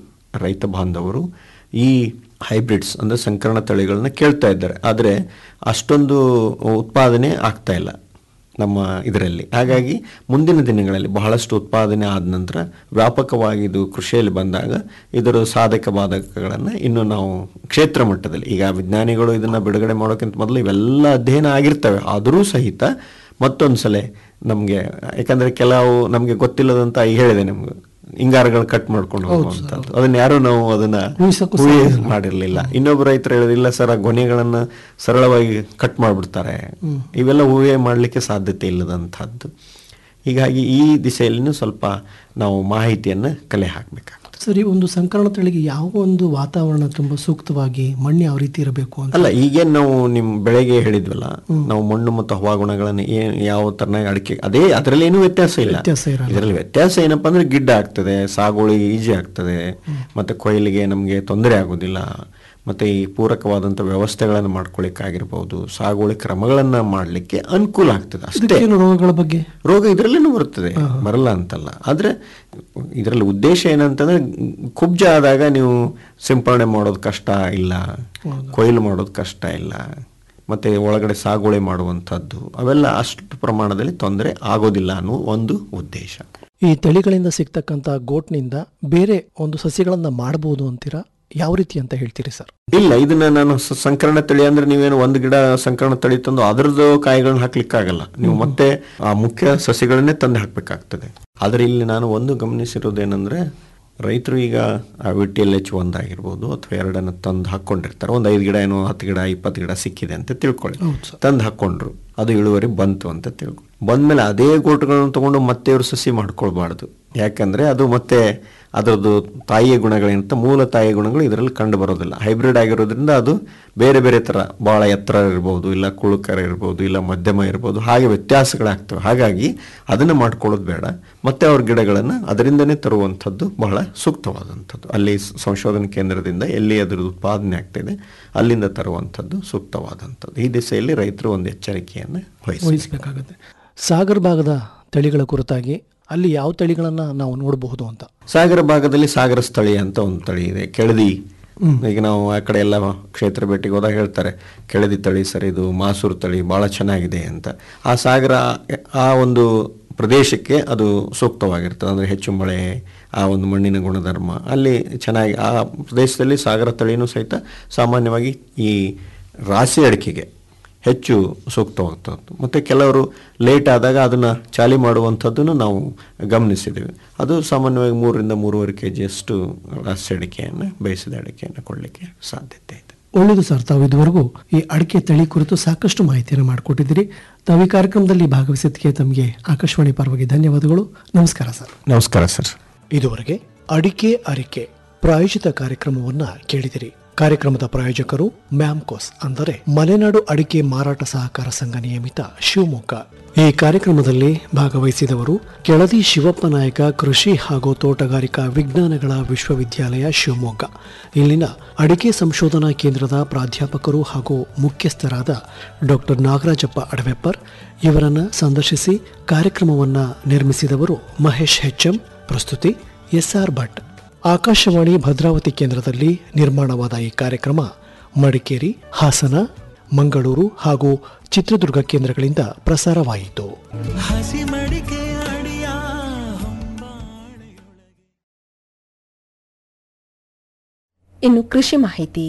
ರೈತ ಬಾಂಧವರು ಈ ಹೈಬ್ರಿಡ್ಸ್ ಅಂದರೆ ಸಂಕರಣ ತಳಿಗಳನ್ನ ಕೇಳ್ತಾ ಇದ್ದಾರೆ ಆದರೆ ಅಷ್ಟೊಂದು ಉತ್ಪಾದನೆ ಆಗ್ತಾ ಇಲ್ಲ ನಮ್ಮ ಇದರಲ್ಲಿ ಹಾಗಾಗಿ ಮುಂದಿನ ದಿನಗಳಲ್ಲಿ ಬಹಳಷ್ಟು ಉತ್ಪಾದನೆ ಆದ ನಂತರ ವ್ಯಾಪಕವಾಗಿ ಇದು ಕೃಷಿಯಲ್ಲಿ ಬಂದಾಗ ಇದರ ಸಾಧಕ ಬಾಧಕಗಳನ್ನು ಇನ್ನು ನಾವು ಕ್ಷೇತ್ರ ಮಟ್ಟದಲ್ಲಿ ಈಗ ವಿಜ್ಞಾನಿಗಳು ಇದನ್ನು ಬಿಡುಗಡೆ ಮಾಡೋಕ್ಕಿಂತ ಮೊದಲು ಇವೆಲ್ಲ ಅಧ್ಯಯನ ಆಗಿರ್ತವೆ ಆದರೂ ಸಹಿತ ಮತ್ತೊಂದು ಸಲ ನಮಗೆ ಯಾಕಂದರೆ ಕೆಲವು ನಮಗೆ ಗೊತ್ತಿಲ್ಲದಂತ ಈಗ ಹೇಳಿದೆ ನಿಮ್ಗೆ ಹಿಂಗಾರಗಳು ಕಟ್ ಮಾಡ್ಕೊಂಡು ಹೋಗುವಂಥದ್ದು ಅದನ್ನ ಯಾರು ನಾವು ಅದನ್ನ ಊಹಿಸಕ್ಕೂ ಊಹೆ ಮಾಡಿರಲಿಲ್ಲ ಇನ್ನೊಬ್ಬ ರೈತರು ಹೇಳಿದಿಲ್ಲ ಸರ್ ಆ ಗೊನೆಗಳನ್ನ ಸರಳವಾಗಿ ಕಟ್ ಮಾಡಿಬಿಡ್ತಾರೆ ಇವೆಲ್ಲ ಊಹೆ ಮಾಡಲಿಕ್ಕೆ ಸಾಧ್ಯತೆ ಇಲ್ಲದಂಥದ್ದು ಹೀಗಾಗಿ ಈ ದಿಸೆಯಲ್ಲಿನೂ ಸ್ವಲ್ಪ ನಾವು ಮಾಹಿತಿಯನ್ನು ಕಲೆ ಹಾಕಬೇಕಾಗ್ತದೆ ಸರಿ ಒಂದು ಸಂಕರಣ ತಳಿಗೆ ಯಾವ ಒಂದು ವಾತಾವರಣ ತುಂಬಾ ಸೂಕ್ತವಾಗಿ ಮಣ್ಣು ಯಾವ ರೀತಿ ಇರಬೇಕು ಅಂತ ಅಲ್ಲ ಈಗೇನು ನಾವು ನಿಮ್ಮ ಬೆಳೆಗೆ ಹೇಳಿದ್ವಲ್ಲ ನಾವು ಮಣ್ಣು ಮತ್ತು ಹವಾಗುಣಗಳನ್ನು ಏನ್ ಯಾವ ತರನಾಗಿ ಅಡಿಕೆ ಅದೇ ಅದರಲ್ಲಿ ಏನೂ ವ್ಯತ್ಯಾಸ ಇಲ್ಲ ವ್ಯತ್ಯಾಸ ಇರಲ್ಲ. ಇದರಲ್ಲಿ ವ್ಯತ್ಯಾಸ ಏನಪ್ಪಾ ಅಂದ್ರೆ ಗಿಡ್ಡ ಆಗ್ತದೆ ಸಾಗುವಳಿ ಈಜಿ ಆಗ್ತದೆ ಮತ್ತೆ ಕೊಯ್ಲಿಗೆ ನಮಗೆ ತೊಂದರೆ ಆಗೋದಿಲ್ಲ ಮತ್ತೆ ಈ ಪೂರಕವಾದಂಥ ವ್ಯವಸ್ಥೆಗಳನ್ನು ಮಾಡ್ಕೊಳ್ಳಿಕ್ಕಾಗಿರ್ಬೋದು ಸಾಗುವಳಿ ಕ್ರಮಗಳನ್ನು ಮಾಡಲಿಕ್ಕೆ ಅನುಕೂಲ ಆಗ್ತದೆ ಅಷ್ಟೇ ಇದಕ್ಕೇನು ರೋಗಗಳ ಬಗ್ಗೆ ರೋಗ ಇದರಲ್ಲೇನೂ ಬರುತ್ತದೆ ಬರಲ್ಲ ಅಂತಲ್ಲ ಆದರೆ ಇದರಲ್ಲಿ ಉದ್ದೇಶ ಏನಂತಂದ್ರೆ ಕುಬ್ಜ ಆದಾಗ ನೀವು ಸಿಂಪರಣೆ ಮಾಡೋದು ಕಷ್ಟ ಇಲ್ಲ ಕೊಯ್ಲು ಮಾಡೋದು ಕಷ್ಟ ಇಲ್ಲ ಮತ್ತೆ ಒಳಗಡೆ ಸಾಗುವಳಿ ಮಾಡುವಂಥದ್ದು ಅವೆಲ್ಲ ಅಷ್ಟು ಪ್ರಮಾಣದಲ್ಲಿ ತೊಂದರೆ ಆಗೋದಿಲ್ಲ ಅನ್ನೋ ಒಂದು ಉದ್ದೇಶ ಈ ತಳಿಗಳಿಂದ ಸಿಗ್ತಕ್ಕಂಥ ಗೋಟ್ನಿಂದ ಬೇರೆ ಒಂದು ಸಸ್ಯಗಳನ್ನ ಮಾಡಬಹುದು ಅಂತೀರಾ ಯಾವ ರೀತಿ ಅಂತ ಹೇಳ್ತೀರಿ ಸರ್ ಇಲ್ಲ ಇದನ್ನ ನಾನು ಸ- ಸಂಕರಣ ತಳಿ ಅಂದ್ರೆ ನೀವೇನು ಒಂದು ಗಿಡ ಸಂಕರಣ ತಳಿ ತಂದು ಅದರದ್ದು ಕಾಯಿಗಳನ್ನ ಹಾಕ್ಲಿಕ್ಕಾಗಲ್ಲ ನೀವು ಮತ್ತೆ ಆ ಮುಖ್ಯ ಸಸಿಗಳನ್ನೇ ತಂದು ಹಾಕ್ಬೇಕಾಗ್ತದೆ ಆದ್ರೆ ಇಲ್ಲಿ ನಾನು ಒಂದು ಗಮನಿಸಿರೋದೇನೆಂದ್ರೆ ರೈತರು ಈಗ ಆ ವಿ ಟಿ ಎಲ್ ಎಚ್ ಒಂದಾಗಿರ್ಬೋದು ಅಥವಾ ಎರಡನ್ನ ತಂದು ಹಾಕ್ಕೊಂಡಿರ್ತಾರೆ ಒಂದು ಐದು ಗಿಡ ಏನೋ ಹತ್ತು ಗಿಡ ಇಪ್ಪತ್ತು ಗಿಡ ಸಿಕ್ಕಿದೆ ಅಂತ ತಿಳ್ಕೊಳ್ಳಿ ತಂದು ಹಾಕ್ಕೊಂಡ್ರು ಅದು ಇಳುವರಿ ಬಂತು ಅಂತ ತಿಳ್ಕೊಳ್ಳಿ ಬಂದ್ಮೇಲೆ ಅದೇ ಗೋಟುಗಳನ್ನು ತಗೊಂಡು ಮತ್ತೆ ಇವರು ಸಸಿ ಮಾಡ್ಕೊಳ್ಬಾರ್ದು ಯಾಕಂದ್ರೆ ಅದು ಮತ್ತೆ ಅದರದ್ದು ತಾಯಿಯ ಗುಣಗಳೇನಂತ ಮೂಲ ತಾಯಿಯ ಗುಣಗಳು ಇದರಲ್ಲಿ ಕಂಡು ಬರೋದಿಲ್ಲ ಹೈಬ್ರಿಡ್ ಆಗಿರೋದ್ರಿಂದ ಅದು ಬೇರೆ ಬೇರೆ ಥರ ಭಾಳ ಎತ್ತರ ಇರ್ಬೋದು ಇಲ್ಲ ಕುಳುಕರ ಇರ್ಬೋದು ಇಲ್ಲ ಮಧ್ಯಮ ಇರ್ಬೋದು ಹಾಗೆ ವ್ಯತ್ಯಾಸಗಳಾಗ್ತವೆ ಹಾಗಾಗಿ ಅದನ್ನು ಮಾಡ್ಕೊಳ್ಳೋದು ಬೇಡ ಮತ್ತೆ ಅವ್ರ ಗಿಡಗಳನ್ನು ಅದರಿಂದನೇ ತರುವಂಥದ್ದು ಬಹಳ ಸೂಕ್ತವಾದಂಥದ್ದು ಅಲ್ಲಿ ಸ- ಸಂಶೋಧನಾ ಕೇಂದ್ರದಿಂದ ಎಲ್ಲಿ ಅದರದ್ದು ಉತ್ಪಾದನೆ ಆಗ್ತಿದೆ ಅಲ್ಲಿಂದ ತರುವಂಥದ್ದು ಸೂಕ್ತವಾದಂಥದ್ದು ಈ ದಿಸೆಯಲ್ಲಿ ರೈತರು ಒಂದು ಎಚ್ಚರಿಕೆಯನ್ನು ವಹಿಸಬೇಕು ವಹಿಸಬೇಕಾಗುತ್ತೆ ಸಾಗರ್ ಭಾಗದ ತಳಿಗಳ ಕುರಿತಾಗಿ ಅಲ್ಲಿ ಯಾವ ತಳಿಗಳನ್ನ ನಾವು ನೋಡಬಹುದು ಅಂತ ಸಾಗರ ಭಾಗದಲ್ಲಿ ಸಾಗರ ಸ್ಥಳೀಯ ಅಂತ ಒಂದು ತಳಿ ಇದೆ ಕೆಳದಿ ಈಗ ನಾವು ಆ ಕಡೆ ಎಲ್ಲ ಕ್ಷೇತ್ರ ಭೇಟಿಗೆ ಹೋದಾಗ ಹೇಳ್ತಾರೆ ಕೆಳದಿ ತಳಿ ಸರ್ ಇದು ಮಾಸೂರು ತಳಿ ಬಹಳ ಚೆನ್ನಾಗಿದೆ ಅಂತ ಆ ಸಾಗರ ಆ ಒಂದು ಪ್ರದೇಶಕ್ಕೆ ಅದು ಸೂಕ್ತವಾಗಿರ್ತದೆ ಅಂದರೆ ಹೆಚ್ಚು ಮಳೆ ಆ ಒಂದು ಮಣ್ಣಿನ ಗುಣಧರ್ಮ ಅಲ್ಲಿ ಚೆನ್ನಾಗಿ ಆ ಪ್ರದೇಶದಲ್ಲಿ ಸಾಗರ ತಳಿನೂ ಸಹಿತ ಸಾಮಾನ್ಯವಾಗಿ ಈ ರಾಶಿ ಅಡಿಕೆಗೆ ಹೆಚ್ಚು ಸೂಕ್ತವಾಗ್ತದೆ ಮತ್ತು ಕೆಲವರು ಲೇಟ್ ಆದಾಗ ಅದನ್ನು ಚಾಲಿ ಮಾಡುವಂಥದ್ದನ್ನು ನಾವು ಗಮನಿಸಿದ್ದೀವಿ ಅದು ಸಾಮಾನ್ಯವಾಗಿ ಮೂರರಿಂದ ಮೂರುವರೆ ಕೆ ಜಿಯಷ್ಟು ರಾಸಿ ಅಡಿಕೆಯನ್ನು ಬೇಯಿಸಿದ ಅಡಿಕೆಯನ್ನು ಕೊಡಲಿಕ್ಕೆ ಸಾಧ್ಯತೆ ಇದೆ ಒಳ್ಳೆಯದು ಸರ್ ತಾವು ಇದುವರೆಗೂ ಈ ಅಡಿಕೆ ತಳಿ ಕುರಿತು ಸಾಕಷ್ಟು ಮಾಹಿತಿಯನ್ನು ಮಾಡಿಕೊಟ್ಟಿದ್ದೀರಿ ತಾವು ಈ ಕಾರ್ಯಕ್ರಮದಲ್ಲಿ ಭಾಗವಹಿಸಿದ್ದಕ್ಕೆ ತಮಗೆ ಆಕಾಶವಾಣಿ ಪರವಾಗಿ ಧನ್ಯವಾದಗಳು ನಮಸ್ಕಾರ ಸರ್ ನಮಸ್ಕಾರ ಸರ್ ಇದುವರೆಗೆ ಅಡಿಕೆ ಅರಿಕೆ ಪ್ರಾಯೋಜಿತ ಕಾರ್ಯಕ್ರಮವನ್ನ ಕೇಳಿದಿರಿ ಕಾರ್ಯಕ್ರಮದ ಪ್ರಾಯೋಜಕರು ಮ್ಯಾಮ್ಕೋಸ್ ಅಂದರೆ ಮಲೆನಾಡು ಅಡಿಕೆ ಮಾರಾಟ ಸಹಕಾರ ಸಂಘ ನಿಯಮಿತ ಶಿವಮೊಗ್ಗ ಈ ಕಾರ್ಯಕ್ರಮದಲ್ಲಿ ಭಾಗವಹಿಸಿದವರು ಕೆಳದಿ ಶಿವಪ್ಪ ನಾಯಕ ಕೃಷಿ ಹಾಗೂ ತೋಟಗಾರಿಕಾ ವಿಜ್ಞಾನಗಳ ವಿಶ್ವವಿದ್ಯಾಲಯ ಶಿವಮೊಗ್ಗ ಇಲ್ಲಿನ ಅಡಿಕೆ ಸಂಶೋಧನಾ ಕೇಂದ್ರದ ಪ್ರಾಧ್ಯಾಪಕರು ಹಾಗೂ ಮುಖ್ಯಸ್ಥರಾದ ಡಾಕ್ಟರ್ ನಾಗರಾಜಪ್ಪ ಅಡವೆಪ್ಪರ್ ಇವರನ್ನ ಸಂದರ್ಶಿಸಿ ಕಾರ್ಯಕ್ರಮವನ್ನ ನಿರ್ಮಿಸಿದವರು ಮಹೇಶ್ ಹೆಚ್ಎಂ ಪ್ರಸ್ತುತಿ ಎಸ್ಆರ್ ಭಟ್ ಆಕಾಶವಾಣಿ ಭದ್ರಾವತಿ ಕೇಂದ್ರದಲ್ಲಿ ನಿರ್ಮಾಣವಾದ ಈ ಕಾರ್ಯಕ್ರಮ ಮಡಿಕೇರಿ ಹಾಸನ ಮಂಗಳೂರು ಹಾಗೂ ಚಿತ್ರದುರ್ಗ ಕೇಂದ್ರಗಳಿಂದ ಪ್ರಸಾರವಾಯಿತು ಹಸಿ ಮಡಿಕೆ ಅಡಿಯ ಹೊಂಬಾಳೆಯೊಳಗೆ ಇನ್ನು ಕೃಷಿ ಮಾಹಿತಿ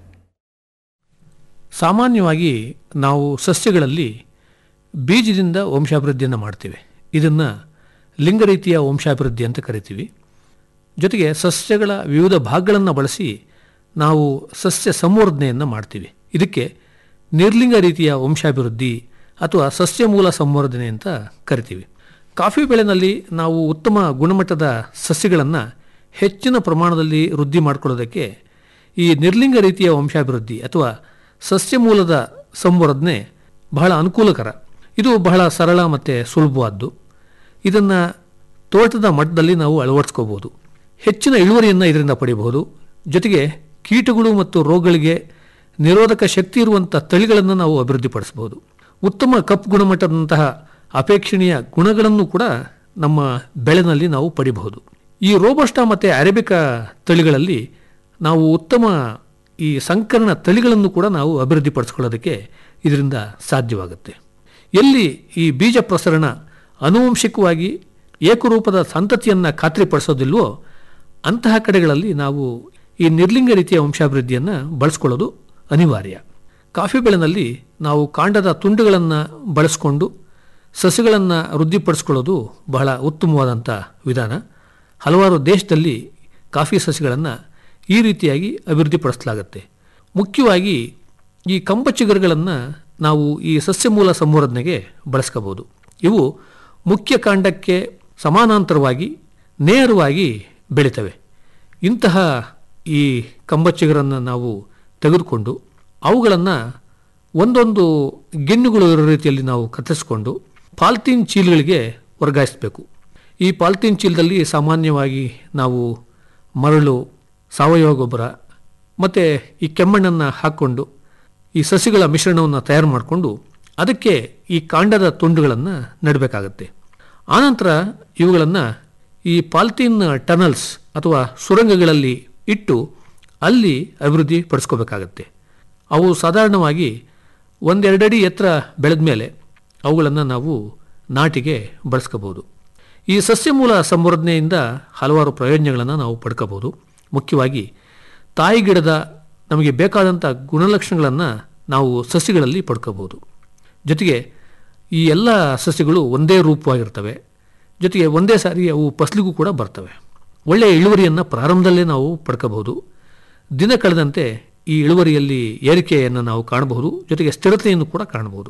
ಸಾಮಾನ್ಯವಾಗಿ ನಾವು ಸಸ್ಯಗಳಲ್ಲಿ ಬೀಜದಿಂದ ವಂಶಾಭಿವೃದ್ಧಿಯನ್ನು ಮಾಡ್ತೇವೆ ಇದನ್ನು ಲಿಂಗ ರೀತಿಯ ವಂಶಾಭಿವೃದ್ಧಿ ಅಂತ ಕರಿತೀವಿ ಜೊತೆಗೆ ಸಸ್ಯಗಳ ವಿವಿಧ ಭಾಗಗಳನ್ನು ಬಳಸಿ ನಾವು ಸಸ್ಯ ಸಂವರ್ಧನೆಯನ್ನು ಮಾಡ್ತೀವಿ ಇದಕ್ಕೆ ನಿರ್ಲಿಂಗ ರೀತಿಯ ವಂಶಾಭಿವೃದ್ಧಿ ಅಥವಾ ಸಸ್ಯ ಮೂಲ ಸಂವರ್ಧನೆ ಅಂತ ಕರಿತೀವಿ ಕಾಫಿ ಬೆಳೆನಲ್ಲಿ ನಾವು ಉತ್ತಮ ಗುಣಮಟ್ಟದ ಸಸ್ಯಗಳನ್ನು ಹೆಚ್ಚಿನ ಪ್ರಮಾಣದಲ್ಲಿ ವೃದ್ಧಿ ಮಾಡಿಕೊಳ್ಳೋದಕ್ಕೆ ಈ ನಿರ್ಲಿಂಗ ರೀತಿಯ ವಂಶಾಭಿವೃದ್ಧಿ ಅಥವಾ ಸಸ್ಯ ಮೂಲದ ಸಂವರ್ಧನೆ ಬಹಳ ಅನುಕೂಲಕರ ಇದು ಬಹಳ ಸರಳ ಮತ್ತು ಸುಲಭವಾದ್ದು ಇದನ್ನು ತೋಟದ ಮಟ್ಟದಲ್ಲಿ ನಾವು ಅಳವಡಿಸ್ಕೋಬೋದು ಹೆಚ್ಚಿನ ಇಳುವರಿಯನ್ನು ಇದರಿಂದ ಪಡೆಯಬಹುದು ಜೊತೆಗೆ ಕೀಟಗಳು ಮತ್ತು ರೋಗಗಳಿಗೆ ನಿರೋಧಕ ಶಕ್ತಿ ಇರುವಂಥ ತಳಿಗಳನ್ನು ನಾವು ಅಭಿವೃದ್ಧಿಪಡಿಸಬಹುದು ಉತ್ತಮ ಕಪ್ ಗುಣಮಟ್ಟದಂತಹ ಅಪೇಕ್ಷಣೀಯ ಗುಣಗಳನ್ನು ಕೂಡ ನಮ್ಮ ಬೆಳೆನಲ್ಲಿ ನಾವು ಪಡಿಬಹುದು ಈ ರೋಬಸ್ಟಾ ಮತ್ತು ಅರೇಬಿಕಾ ತಳಿಗಳಲ್ಲಿ ನಾವು ಉತ್ತಮ ಈ ಸಂಕರಣ ತಳಿಗಳನ್ನು ಕೂಡ ನಾವು ಅಭಿವೃದ್ಧಿಪಡಿಸ್ಕೊಳ್ಳೋದಕ್ಕೆ ಇದರಿಂದ ಸಾಧ್ಯವಾಗುತ್ತೆ ಎಲ್ಲಿ ಈ ಬೀಜ ಪ್ರಸರಣ ಆನುವಂಶಿಕವಾಗಿ ಏಕರೂಪದ ಸಂತತಿಯನ್ನು ಖಾತ್ರಿಪಡಿಸೋದಿಲ್ವೋ ಅಂತಹ ಕಡೆಗಳಲ್ಲಿ ನಾವು ಈ ನಿರ್ಲಿಂಗ ರೀತಿಯ ವಂಶಾಭಿವೃದ್ಧಿಯನ್ನು ಬಳಸ್ಕೊಳ್ಳೋದು ಅನಿವಾರ್ಯ ಕಾಫಿ ಬೆಳೆನಲ್ಲಿ ನಾವು ಕಾಂಡದ ತುಂಡುಗಳನ್ನು ಬಳಸಿಕೊಂಡು ಸಸ್ಯಗಳನ್ನು ವೃದ್ಧಿಪಡಿಸ್ಕೊಳ್ಳೋದು ಬಹಳ ಉತ್ತಮವಾದಂಥ ವಿಧಾನ ಹಲವಾರು ದೇಶದಲ್ಲಿ ಕಾಫಿ ಸಸ್ಯಗಳನ್ನು ಈ ರೀತಿಯಾಗಿ ಅಭಿವೃದ್ಧಿಪಡಿಸಲಾಗುತ್ತೆ ಮುಖ್ಯವಾಗಿ ಈ ಕಂಬ ಚಿಗುರುಗಳನ್ನು ನಾವು ಈ ಸಸ್ಯ ಮೂಲ ಸಂವರ್ಧನೆಗೆ ಬಳಸ್ಕೋಬೋದು ಇವು ಮುಖ್ಯ ಕಾಂಡಕ್ಕೆ ಸಮಾನಾಂತರವಾಗಿ ನೇರವಾಗಿ ಬೆಳಿತವೆ ಇಂತಹ ಈ ಕಂಬಚಿಗರನ್ನು ನಾವು ತೆಗೆದುಕೊಂಡು ಅವುಗಳನ್ನು ಒಂದೊಂದು ಗಿಣ್ಣುಗಳು ಇರೋ ರೀತಿಯಲ್ಲಿ ನಾವು ಕತ್ತರಿಸಿಕೊಂಡು ಪಾಲ್ತೀನ್ ಚೀಲಗಳಿಗೆ ವರ್ಗಾಯಿಸಬೇಕು ಈ ಪಾಲ್ತೀನ್ ಚೀಲದಲ್ಲಿ ಸಾಮಾನ್ಯವಾಗಿ ನಾವು ಮರಳು ಸಾವಯವ ಗೊಬ್ಬರ ಮತ್ತು ಈ ಕೆಮ್ಮಣ್ಣನ್ನು ಹಾಕ್ಕೊಂಡು ಈ ಸಸಿಗಳ ಮಿಶ್ರಣವನ್ನು ತಯಾರು ಮಾಡಿಕೊಂಡು ಅದಕ್ಕೆ ಈ ಕಾಂಡದ ತುಂಡುಗಳನ್ನು ನೆಡಬೇಕಾಗತ್ತೆ ಆನಂತರ ಇವುಗಳನ್ನು ಈ ಪಾಲ್ತೀನ್ ಟನಲ್ಸ್ ಅಥವಾ ಸುರಂಗಗಳಲ್ಲಿ ಇಟ್ಟು ಅಲ್ಲಿ ಅಭಿವೃದ್ಧಿ ಪಡಿಸ್ಕೋಬೇಕಾಗತ್ತೆ ಅವು ಸಾಧಾರಣವಾಗಿ ಒಂದೆರಡಡಿ ಎತ್ತರ ಬೆಳೆದ ಮೇಲೆ ಅವುಗಳನ್ನು ನಾವು ನಾಟಿಗೆ ಬಳಸ್ಕೋಬೋದು ಈ ಸಸ್ಯ ಮೂಲ ಸಂವರ್ಧನೆಯಿಂದ ಹಲವಾರು ಪ್ರಯೋಜನಗಳನ್ನು ನಾವು ಪಡ್ಕೋಬೋದು ಮುಖ್ಯವಾಗಿ ತಾಯಿ ಗಿಡದ ನಮಗೆ ಬೇಕಾದಂಥ ಗುಣಲಕ್ಷಣಗಳನ್ನು ನಾವು ಸಸ್ಯಗಳಲ್ಲಿ ಪಡ್ಕೋಬೋದು ಜೊತೆಗೆ ಈ ಎಲ್ಲ ಸಸ್ಯಗಳು ಒಂದೇ ರೂಪವಾಗಿರ್ತವೆ ಜೊತೆಗೆ ಒಂದೇ ಸಾರಿ ಅವು ಫಸಲಿಗೂ ಕೂಡ ಬರ್ತವೆ ಒಳ್ಳೆಯ ಇಳುವರಿಯನ್ನು ಪ್ರಾರಂಭದಲ್ಲೇ ನಾವು ಪಡ್ಕೋಬಹುದು ದಿನ ಕಳೆದಂತೆ ಈ ಇಳುವರಿಯಲ್ಲಿ ಏರಿಕೆಯನ್ನು ನಾವು ಕಾಣಬಹುದು ಜೊತೆಗೆ ಸ್ಥಿರತೆಯನ್ನು ಕೂಡ ಕಾಣಬಹುದು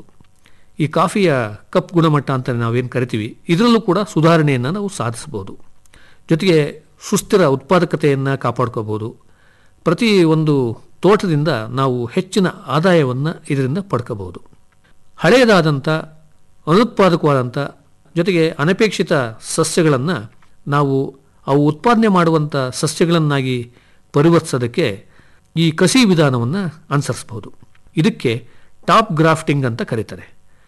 ಈ ಕಾಫಿಯ ಕಪ್ ಗುಣಮಟ್ಟ ಅಂತ ನಾವೇನು ಕರಿತೀವಿ ಇದರಲ್ಲೂ ಕೂಡ ಸುಧಾರಣೆಯನ್ನು ನಾವು ಸಾಧಿಸಬಹುದು ಜೊತೆಗೆ ಸುಸ್ಥಿರ ಉತ್ಪಾದಕತೆಯನ್ನು ಕಾಪಾಡ್ಕೋಬಹುದು ಪ್ರತಿ ಒಂದು ತೋಟದಿಂದ ನಾವು ಹೆಚ್ಚಿನ ಆದಾಯವನ್ನು ಇದರಿಂದ ಪಡ್ಕೋಬಹುದು ಹಳೆಯದಾದಂಥ ಅನುತ್ಪಾದಕವಾದಂಥ ಜೊತೆಗೆ ಅನಪೇಕ್ಷಿತ ಸಸ್ಯಗಳನ್ನು ನಾವು ಅವು ಉತ್ಪಾದನೆ ಮಾಡುವಂಥ ಸಸ್ಯಗಳನ್ನಾಗಿ ಪರಿವರ್ತಿಸೋದಕ್ಕೆ ಈ ಕಸಿ ವಿಧಾನವನ್ನು ಅನುಸರಿಸಬಹುದು ಇದಕ್ಕೆ ಟಾಪ್ ಗ್ರಾಫ್ಟಿಂಗ್ ಅಂತ ಕರೀತಾರೆ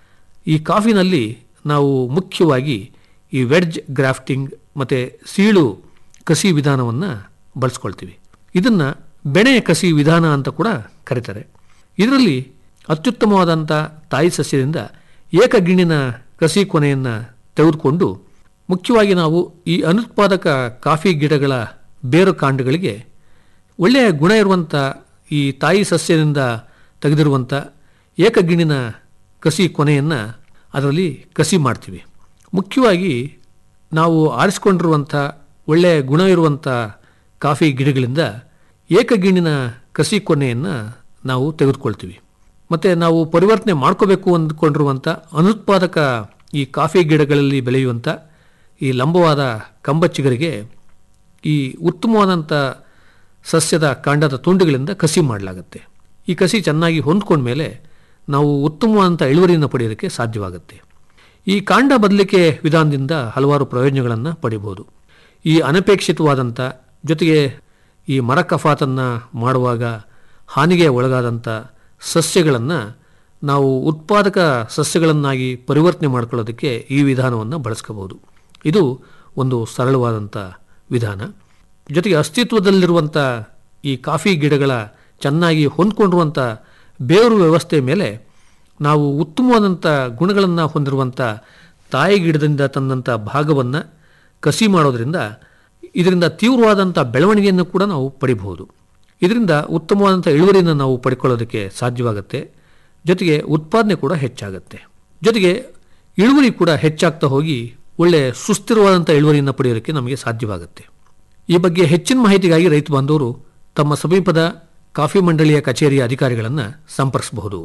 ಈ ಕಾಫಿನಲ್ಲಿ ನಾವು ಮುಖ್ಯವಾಗಿ ಈ ವೆಡ್ಜ್ ಗ್ರಾಫ್ಟಿಂಗ್ ಮತ್ತು ಸೀಳು ಕಸಿ ವಿಧಾನವನ್ನು ಬಳಸ್ಕೊಳ್ತೀವಿ ಇದನ್ನು ಬೆಣೆ ಕಸಿ ವಿಧಾನ ಅಂತ ಕೂಡ ಕರೀತಾರೆ ಇದರಲ್ಲಿ ಅತ್ಯುತ್ತಮವಾದಂಥ ತಾಯಿ ಸಸ್ಯದಿಂದ ಏಕಗಿಣ್ಣಿನ ಕಸಿ ಕೊನೆಯನ್ನು ತೆಗೆದುಕೊಂಡು ಮುಖ್ಯವಾಗಿ ನಾವು ಈ ಅನುತ್ಪಾದಕ ಕಾಫಿ ಗಿಡಗಳ ಬೇರು ಕಾಂಡಗಳಿಗೆ ಒಳ್ಳೆಯ ಗುಣ ಇರುವಂಥ ಈ ತಾಯಿ ಸಸ್ಯದಿಂದ ತೆಗೆದಿರುವಂಥ ಏಕಗಿಣ್ಣಿನ ಕಸಿ ಕೊನೆಯನ್ನು ಅದರಲ್ಲಿ ಕಸಿ ಮಾಡ್ತೀವಿ ಮುಖ್ಯವಾಗಿ ನಾವು ಆರಿಸ್ಕೊಂಡಿರುವಂಥ ಒಳ್ಳೆಯ ಗುಣ ಇರುವಂಥ ಕಾಫಿ ಗಿಡಗಳಿಂದ ಏಕಗಿಣ್ಣಿನ ಕಸಿ ಕೊನೆಯನ್ನು ನಾವು ತೆಗೆದುಕೊಳ್ತೀವಿ ಮತ್ತು ನಾವು ಪರಿವರ್ತನೆ ಮಾಡ್ಕೋಬೇಕು ಅಂದ್ಕೊಂಡಿರುವಂಥ ಅನುತ್ಪಾದಕ ಈ ಕಾಫಿ ಗಿಡಗಳಲ್ಲಿ ಬೆಳೆಯುವಂಥ ಈ ಲಂಬವಾದ ಕಂಬಚ್ಚಿಗರಿಗೆ ಈ ಉತ್ತಮವಾದಂಥ ಸಸ್ಯದ ಕಾಂಡದ ತುಂಡುಗಳಿಂದ ಕಸಿ ಮಾಡಲಾಗುತ್ತೆ ಈ ಕಸಿ ಚೆನ್ನಾಗಿ ಹೊಂದ್ಕೊಂಡ್ಮೇಲೆ ನಾವು ಉತ್ತಮವಾದಂಥ ಇಳುವರಿಯನ್ನು ಪಡೆಯೋದಕ್ಕೆ ಸಾಧ್ಯವಾಗುತ್ತೆ ಈ ಕಾಂಡ ಬದಲಿಕೆ ವಿಧಾನದಿಂದ ಹಲವಾರು ಪ್ರಯೋಜನಗಳನ್ನು ಪಡಿಬೋದು ಈ ಅನಪೇಕ್ಷಿತವಾದಂಥ ಜೊತೆಗೆ ಈ ಮರ ಕಫಾತನ್ನು ಮಾಡುವಾಗ ಹಾನಿಗೆ ಒಳಗಾದಂಥ ಸಸ್ಯಗಳನ್ನು ನಾವು ಉತ್ಪಾದಕ ಸಸ್ಯಗಳನ್ನಾಗಿ ಪರಿವರ್ತನೆ ಮಾಡ್ಕೊಳ್ಳೋದಕ್ಕೆ ಈ ವಿಧಾನವನ್ನು ಬಳಸ್ಕೋಬಹುದು ಇದು ಒಂದು ಸರಳವಾದಂಥ ವಿಧಾನ ಜೊತೆಗೆ ಅಸ್ತಿತ್ವದಲ್ಲಿರುವಂಥ ಈ ಕಾಫಿ ಗಿಡಗಳ ಚೆನ್ನಾಗಿ ಹೊಂದ್ಕೊಂಡಿರುವಂಥ ಬೇರು ವ್ಯವಸ್ಥೆ ಮೇಲೆ ನಾವು ಉತ್ತಮವಾದಂಥ ಗುಣಗಳನ್ನು ಹೊಂದಿರುವಂಥ ತಾಯಿ ಗಿಡದಿಂದ ತಂದಂಥ ಭಾಗವನ್ನು ಕಸಿ ಮಾಡೋದರಿಂದ ಇದರಿಂದ ತೀವ್ರವಾದಂಥ ಬೆಳವಣಿಗೆಯನ್ನು ಕೂಡ ನಾವು ಪಡಿಬಹುದು ಇದರಿಂದ ಉತ್ತಮವಾದಂಥ ಇಳುವರಿಯನ್ನು ನಾವು ಪಡ್ಕೊಳ್ಳೋದಕ್ಕೆ ಸಾಧ್ಯವಾಗುತ್ತೆ ಜೊತೆಗೆ ಉತ್ಪಾದನೆ ಕೂಡ ಹೆಚ್ಚಾಗುತ್ತೆ ಜೊತೆಗೆ ಇಳುವರಿ ಕೂಡ ಹೆಚ್ಚಾಗ್ತಾ ಹೋಗಿ ಒಳ್ಳೆಯ ಸುಸ್ಥಿರವಾದಂಥ ಇಳುವರಿಯನ್ನು ಪಡೆಯೋದಕ್ಕೆ ನಮಗೆ ಸಾಧ್ಯವಾಗುತ್ತೆ ಈ ಬಗ್ಗೆ ಹೆಚ್ಚಿನ ಮಾಹಿತಿಗಾಗಿ ರೈತ ಬಾಂಧವರು ತಮ್ಮ ಸಮೀಪದ ಕಾಫಿ ಮಂಡಳಿಯ ಕಚೇರಿಯ ಅಧಿಕಾರಿಗಳನ್ನು ಸಂಪರ್ಕಿಸಬಹುದು